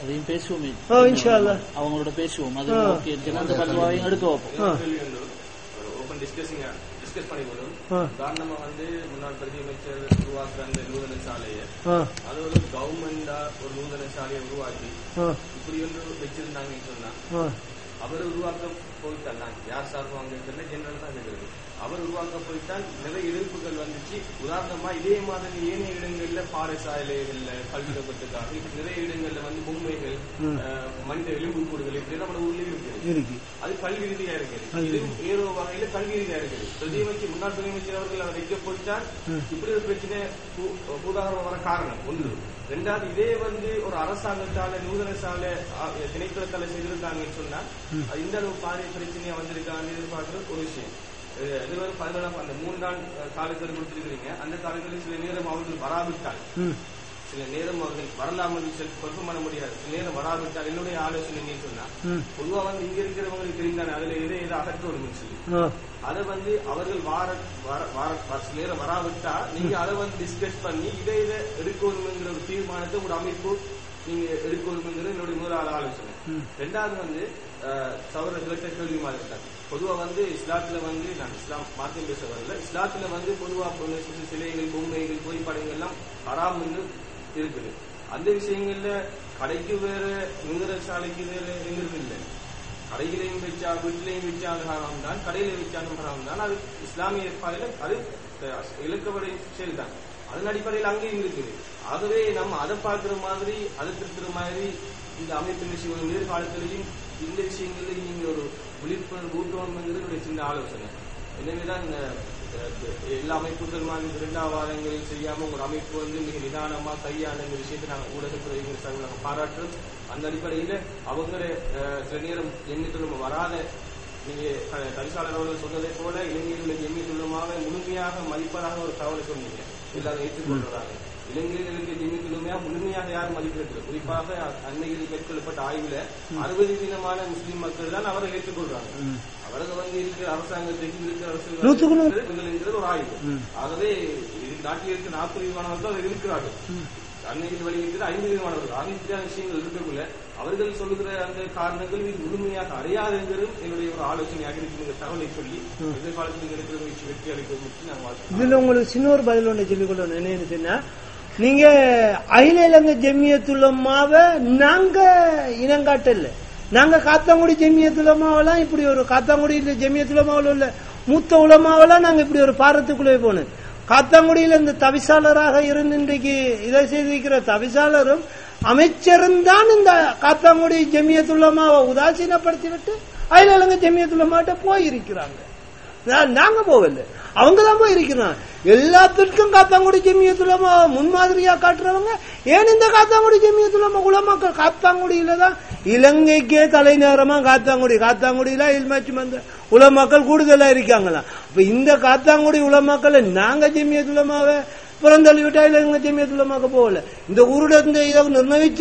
அதையும் பேசுவோமே ஓ, இன்ஷா அல்லாஹ். அவங்களோட பேசுவோம் அது ஆ. ஓகே அந்த பத்துவாவையும் எடுக்க வைப்போம் ஆ. கேள்வி வந்து ஒரு ஓபன் டிஸ்கஸிங் டிஸ்கஸ் பண்ணி போதும் ஆ. உதாரணமா வந்து முன்னாள் பிரதி அமைச்சர் உருவாக்குற அந்த நூதன சாலையை ஆ, அது ஒரு கவர்மெண்டா ஒரு நூதன சாலையை உருவாக்கி ஆ, இப்படி ஒன்று வச்சிருந்தாங்கன்னு சொன்னா ஆ. அவர் உருவாக்க போய்த்தான் நான் யார் சார்பு அங்க தெரியல ஜெனரல் தான் கேட்கிறது அவர் உருவாக்க போய்த்தான் நிறைய எதிர்ப்புகள் வந்துச்சு உதாரணமா இதே மாதிரி ஏனைய இடங்கள்ல பாடசாலைகள்ல கல்விடப்பட்டதாக இப்படி நிறைய இடங்கள்ல வந்து பொம்மைகள் ம். அஹ், மனித எலும்புக்கூடுகள் இப்படி நம்ம ஊர்ல இருக்கு இருக்கு அது கல்வி ரீதியா இருக்குது கல்வி இது ஏதோ வகையில கல்வி ரீதியா இருக்குது பிரதியமைச்சர் முன்னாள் பிரதியமைச்சர் அவர்கள் அதை வைக்க போயிட்டால் ம். இப்படி ஒரு பிரச்சனை பூ- பூதாகரம் வர காரணம் ஒன்று ரெண்டாவது இதே வந்து ஒரு அரசாங்கத்தால நூதன சாலை ஆ, திணைக்களத்தால செய்திருந்தாங்கன்னு சொன்னா அது இந்த அளவு பாரிய பிரச்சனையா வந்திருக்கான்னு எதிர்பார்க்கறது ஒரு விஷயம் அஹ் இது வந்து பதினேழாம் அந்த மூணு நாள் அஹ், காலக்கெடு கொடுத்திருக்கிறீங்க அந்த காலக்கெடு சில நேரம் அவர்கள் வராவிட்டால் ம், சில நேரம் அவர்கள் வரலாமல் பெர்ஃபார்ம் பண்ண முடியாது சில நேரம் வராவிட்டால் என்னுடைய ஆலோசனை என்னன்னு சொன்னா ம். பொதுவா வந்து இங்க இருக்கிறவங்களுக்கு தெரிந்தானே அதுல எதை எதை அகற்றணும் சொல்லி ஆ, அதை வந்து அவர்கள் வார வார வார வார சில நேரம் வராவிட்டா நீங்க அதை வந்து டிஸ்கஸ் பண்ணி இதை இதை எடுக்கணுங்கிற ஒரு தீர்மானத்தை ஒரு அமைப்பு நீங்க எடுக்கணுங்கிறது என்னுடைய முதலாவது ஆலோசனை ரெண்டாவது வந்து சௌரர்களுக்கு கேள்வி மாதிரி இருக்காங்க பொதுவா வந்து இஸ்லாத்துல வந்து நான் இஸ்லாம் மாத்தியம் பேச வரல இஸ்லாத்துல வந்து பொதுவா பொண்ணு சிறு சிலைகள் பொம்மைகள் புகைப்படங்கள் எல்லாம் ஹராம் என்று இருக்குது அந்த விஷயங்கள்ல கடைக்கு வேற நூதன சாலைக்கு வேற எங்கிறது இல்லை கடையிலையும் வச்சா வீட்டிலையும் வச்சாலும் ஹராம் தான் கடையில வச்சாலும் ஹராம் தான் அது இஸ்லாமிய ஏற்பாடுல அது இலக்கவரை செயல்தான் அதன் அடிப்படையில் அங்கேயும் இருக்குது ஆகவே நம்ம அதை பார்க்கிற மாதிரி அதை திருத்துற மாதிரி இந்த அமைப்பின் விஷயம் எதிர்காலத்திலையும் இந்த விஷயங்களையும் நீங்க ஒரு விழிப்புணர்வு ஊட்டுவோம்ங்கிறது என்னுடைய சின்ன ஆலோசனை எனவேதான் இந்த அஹ், எல்லா அமைப்புகள் மாதிரி இந்த இரண்டாம் வாரங்களில் செய்யாம ஒரு அமைப்பு வந்து மிக நிதானமா கையாள இந்த விஷயத்தை நாங்கள் ஊடகத்துறைகள் சார்பில் நாங்கள் பாராட்டுறோம் அந்த அடிப்படையில அவங்கள அஹ், சில நேரம் எண்ணிட்டு நம்ம வராத நீங்க க- தரிசாளர் அவர்கள் சொன்னதை போல இலங்கையில் உள்ள ஜெமித்துள்ளமாக முழுமையாக மதிப்பதாக ஒரு தகவலை சொன்னீங்க எல்லாரும் ஏற்றுக்கொள்றாங்க இலங்கையில் இருக்க ஜெமித்துள்ளமையா முழுமையாக யாரும் மதிக்கிறது குறிப்பாக அ- அண்மையில் மேற்கொள்ளப்பட்ட ஆய்வுல அறுபது வீதமான முஸ்லிம் மக்கள் தான் அவரை ஏற்றுக்கொள்றாங்க அவர்கள் வந்து இருக்கிற அரசாங்கத்துக்கு இருக்கிற நூத்துக்கு நூறு. அரசு என்கிறது ஒரு ஆய்வு ஆகவே இது நாட்டில் இருக்க நாற்பது விதமானவர்கள் அதில் இருக்கிறார்கள் அன்னையில் வெளியிட்டு ஐந்து விதமானவர்கள் ஆக இப்படியான விஷயங்கள் இருக்கக்குள்ள அவர்கள் சொல்லுகிற அந்த காரணங்கள் இது முழுமையாக அறியாதுங்கிறதும் என்னுடைய ஒரு ஆலோசனையாக இருக்குங்கிற தகவலை சொல்லி எதிர்காலத்தில் நீங்க எடுக்கிற முயற்சி வெற்றி அளிக்க நான் வாழ்த்துறேன் இதுல உங்களுக்கு சின்ன ஒரு பதில் ஒன்று சொல்லிக் கொள்ளணும் என்னன்னு சொன்னா நீங்க அகில இலங்கை ஜெமியத்துலமாவை நாங்க இனங்காட்டல நாங்க காத்தாங்குடி ஜெமியத்துலமாவெல்லாம் இப்படி ஒரு காத்தாங்குடியில ஜெமியத்துலமாவில் உள்ள மூத்த உலமாவெல்லாம் நாங்க இப்படி ஒரு பாரத்துக்குள்ளே போனோம் காத்தாங்குடியில இந்த தவிசாளராக இருந்து இன்றைக்கு இதை செய்திருக்கிற தவிசாளரும் அமைச்சரும் தான் இந்த காத்தாங்குடி ஜெமியத்துலமாவை உதாசீனப்படுத்தி விட்டு அகில இலங்கை ஜெமியத்துலமாட்ட போயிருக்கிறாங்க நா- நாங்க போகல அவங்க தான் போய் இருக்கிறாங்க எல்லாத்திற்கும் காத்தாங்குடி ஜெமியத்துலமா முன்மாதிரியா காட்டுறவங்க ஏன் இந்த காத்தாங்குடி ஜெமியத்துலமா உலமாக்கள் காத்தாங்குடியில தான் இலங்கைக்கே தலைநகரமா காத்தாங்குடி காத்தாங்குடியில இல்மாச்சி மந்த உலமாக்கள் கூடுதலா இருக்காங்களா அப்ப இந்த காத்தாங்குடி உலமாக்கள் நாங்க ஜெமியத்துலமாவை புறந்தள்ளி விட்டா இலங்கை ஜெமியத்துலமாக்க போகல இந்த ஊருட இந்த இதை நிர்ணயிச்ச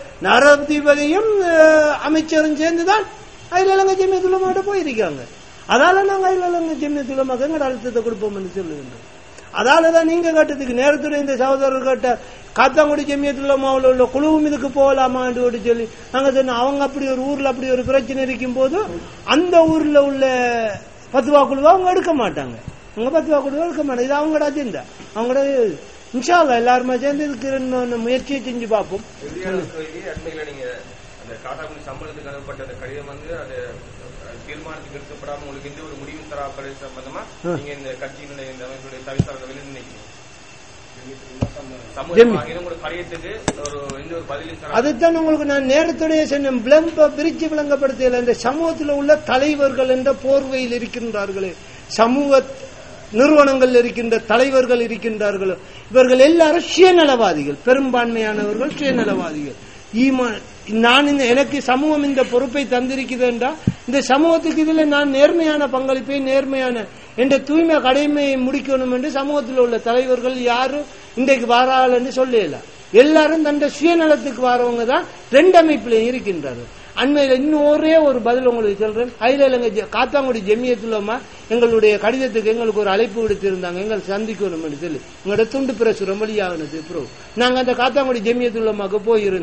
நரதிபதியும் அஹ், அமைச்சரும் சேர்ந்துதான் அதில் இலங்கை ஜெமியத்துலமாட்ட போயிருக்காங்க அதால நாங்க இல்ல ஜெமியத்துல மகன் அழுத்தத்தை கொடுப்போம்னு சொல்லுகின்றோம் அதாலதான் நீங்க கேட்டதுக்கு நேரத்துடைய இந்த சகோதரர் கேட்ட காத்தாங்குடி ஜெமியத்துல மாவுல உள்ள குழுவும் இதுக்கு போகலாமான்னு சொல்லி நாங்க சொன்னோம் அவங்க அப்படி ஒரு ஊர்ல அப்படி ஒரு பிரச்சனை இருக்கும் போது அந்த ஊர்ல உள்ள பத்துவா குழுவை அவங்க எடுக்க மாட்டாங்க அவங்க பத்துவா குழுவை எடுக்க மாட்டாங்க இது அவங்களோட அஜெண்டா அவங்களோட இன்ஷா அல்லாஹ் எல்லாருமே சேர்ந்து இதுக்கு இன்னொன்னு முயற்சியை செஞ்சு பார்ப்போம் இறுதியான கேள்வி அண்மையில நீங்க அந்த காட்டாக்குடி சம்பளத்துக்கு அனுப்பப்பட்ட அந்த கடிதம் வந்து அது அஹ், தீர்மானத்துக்கு எடுக்கப்படாம உங்களுக்கு எந்த ஒரு முடிவும் தராப்பது சம்பந்தமா நீங்க இந்த கட்சியினுடைய இந்த அமைப்புடைய தவிசாளர்கள் வெளியே நினைக்கிறீங்க சமூகமாக உங்களோட கடிதத்துக்கு ஒரு எந்த ஒரு பதிலும் தரா அதுதான் உங்களுக்கு நான் நேரத்துடைய சொன்னேன் விளம்ப பிரிச்சு விளங்கப்படுத்தல இந்த சமூகத்தில் உள்ள தலைவர்கள் என்ற போர்வையில் இருக்கின்றார்களே சமூக நிறுவனங்கள் இருக்கின்ற தலைவர்கள் இருக்கின்றார்கள் இவர்கள் எல்லாரும் சுயநலவாதிகள் பெரும்பான்மையானவர்கள் சுயநலவாதிகள் ஈமா நான் இந்த எனக்கு சமூகம் இந்த பொறுப்பை தந்திருக்குது என்றால் இந்த சமூகத்துக்கு இதுல நான் நேர்மையான பங்களிப்பை நேர்மையான என்ற தூய்மை கடமையை முடிக்கணும் என்று சமூகத்தில் உள்ள தலைவர்கள் யாரும் இன்றைக்கு வாராள் என்று சொல்லலாம் எல்லாரும் தந்த சுயநலத்துக்கு வரவங்க தான் ரெண்டு அமைப்பிலையும் இருக்கின்றார்கள் அண்மையில் இன்னும் ஒரே ஒரு பதில் உங்களுக்கு சொல்றேன் அகில இலங்கை ஜெ- காத்தாங்குடி ஜெமியத்துலமா எங்களுடைய கடிதத்துக்கு எங்களுக்கு ஒரு அழைப்பு விடுத்திருந்தாங்க எங்கள் சந்திக்கணும் என்று சொல்லி எங்களோட துண்டு பிரசுரம் வெளியாகினது ப்ரோ நாங்க அந்த காத்தாங்குடி ஜெமியத்துலமாக்கு போயிருந்தோம்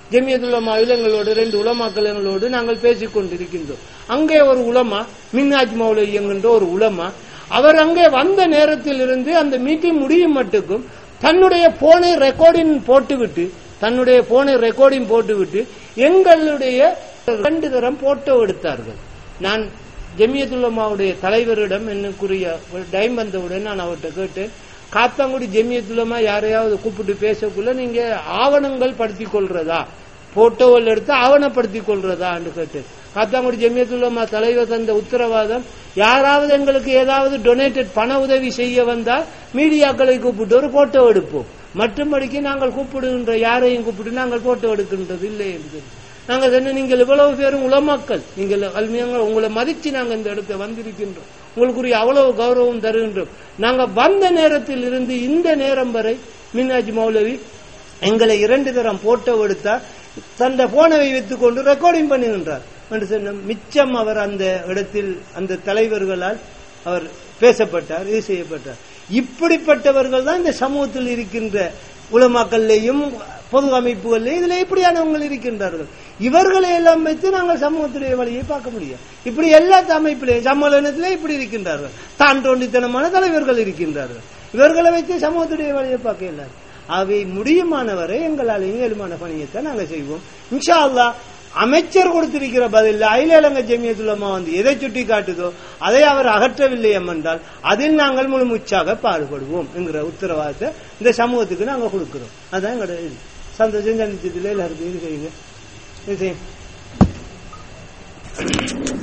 ஜெமியத்துலமா இளங்களோடு ரெண்டு உலமாக்கள் எங்களோடு நாங்கள் பேசிக் கொண்டிருக்கின்றோம் அங்கே ஒரு உலமா மின்னாஜ் மௌலவி என்கின்ற ஒரு உலமா அவர் அங்கே வந்த நேரத்தில் இருந்து அந்த மீட்டிங் முடியும் மட்டுக்கும் தன்னுடைய போனை ரெக்கார்டிங் போட்டுவிட்டு தன்னுடைய போனை ரெக்கார்டிங் போட்டுவிட்டு எங்களுடைய ரெண்டு தரம் போட்டோ எடுத்தார்கள் நான் ஜெமியத்துல்லமாவுடைய தலைவரிடம் என்னக்குரிய ஒரு டைம் வந்தவுடன் நான் அவர்கிட்ட கேட்டேன் காத்தாங்குடி ஜெமியத்துல்லமா யாரையாவது கூப்பிட்டு பேசக்குள்ள நீங்க ஆவணங்கள் படுத்திக் கொள்றதா போட்டோவில் எடுத்து ஆவணப்படுத்திக் கொள்றதான்னு கேட்டேன் காத்தாங்குடி ஜெமியத்துல்லமா தலைவர் தந்த உத்தரவாதம் யாராவது எங்களுக்கு ஏதாவது டொனேட்டட் பண உதவி செய்ய வந்தா மீடியாக்களை கூப்பிட்டு ஒரு போட்டோ எடுப்போம் மற்றும்படிக்கு நாங்கள் கூப்பிடுகின்ற யாரையும் கூப்பிட்டு நாங்கள் போட்டோ எடுக்கின்றது இல்லை என்று சொல்லி. நாங்கள் என்ன நீங்கள் இவ்வளவு பேரும் உலமாக்கள் நீங்கள் அல்மியங்கள் உங்களை மதிச்சு நாங்க இந்த இடத்தை வந்திருக்கின்றோம் உங்களுக்குரிய அவ்வளவு கௌரவம் தருகின்றோம் நாங்க வந்த நேரத்தில் இருந்து இந்த நேரம் வரை மின்னாஜ் மௌலவி எங்களை இரண்டு தரம் போட்டோ எடுத்தா தந்த போனவை வைத்துக் கொண்டு ரெக்கார்டிங் பண்ணுகின்றார் என்று சொன்ன மிச்சம் அவர் அந்த இடத்தில் அந்த தலைவர்களால் அவர் பேசப்பட்டார் இது செய்யப்பட்டார் இப்படிப்பட்டவர்கள் தான் இந்த சமூகத்தில் இருக்கின்ற உலமாக்கள்லையும் பொது அமைப்புகள்லையும் இதுல இப்படியானவங்க இருக்கின்றார்கள் இவர்களை எல்லாம் வைத்து நாங்கள் சமூகத்துடைய வழியை பார்க்க முடியும் இப்படி எல்லா அமைப்பிலையும் சம்மேளனத்திலே இப்படி இருக்கின்றார்கள் தான் தோண்டித்தனமான தலைவர்கள் இருக்கின்றார்கள் இவர்களை வைத்து சமூகத்துடைய வழியை பார்க்க இயலாது அவை முடியுமானவரை எங்களால் இயலுமான பணியத்தை நாங்கள் செய்வோம் இன்ஷா அல்லாஹ் அமைச்சர் கொடுத்திருக்கிற பதில் அயிலங்க ஜெமியத்துலமா வந்து எதை சுட்டி காட்டுதோ அதை அவர் அகற்றவில்லை என்றால் அதில் நாங்கள் முழு மூச்சாக பாடுபடுவோம் என்கிற உத்தரவாதத்தை இந்த சமூகத்துக்கு நாங்கள் கொடுக்கிறோம் அதான் எங்களோட இது சந்தோஷம் சந்திச்சதுல எல்லாருக்கும் இது செய்யுங்க இது செய்யுங்க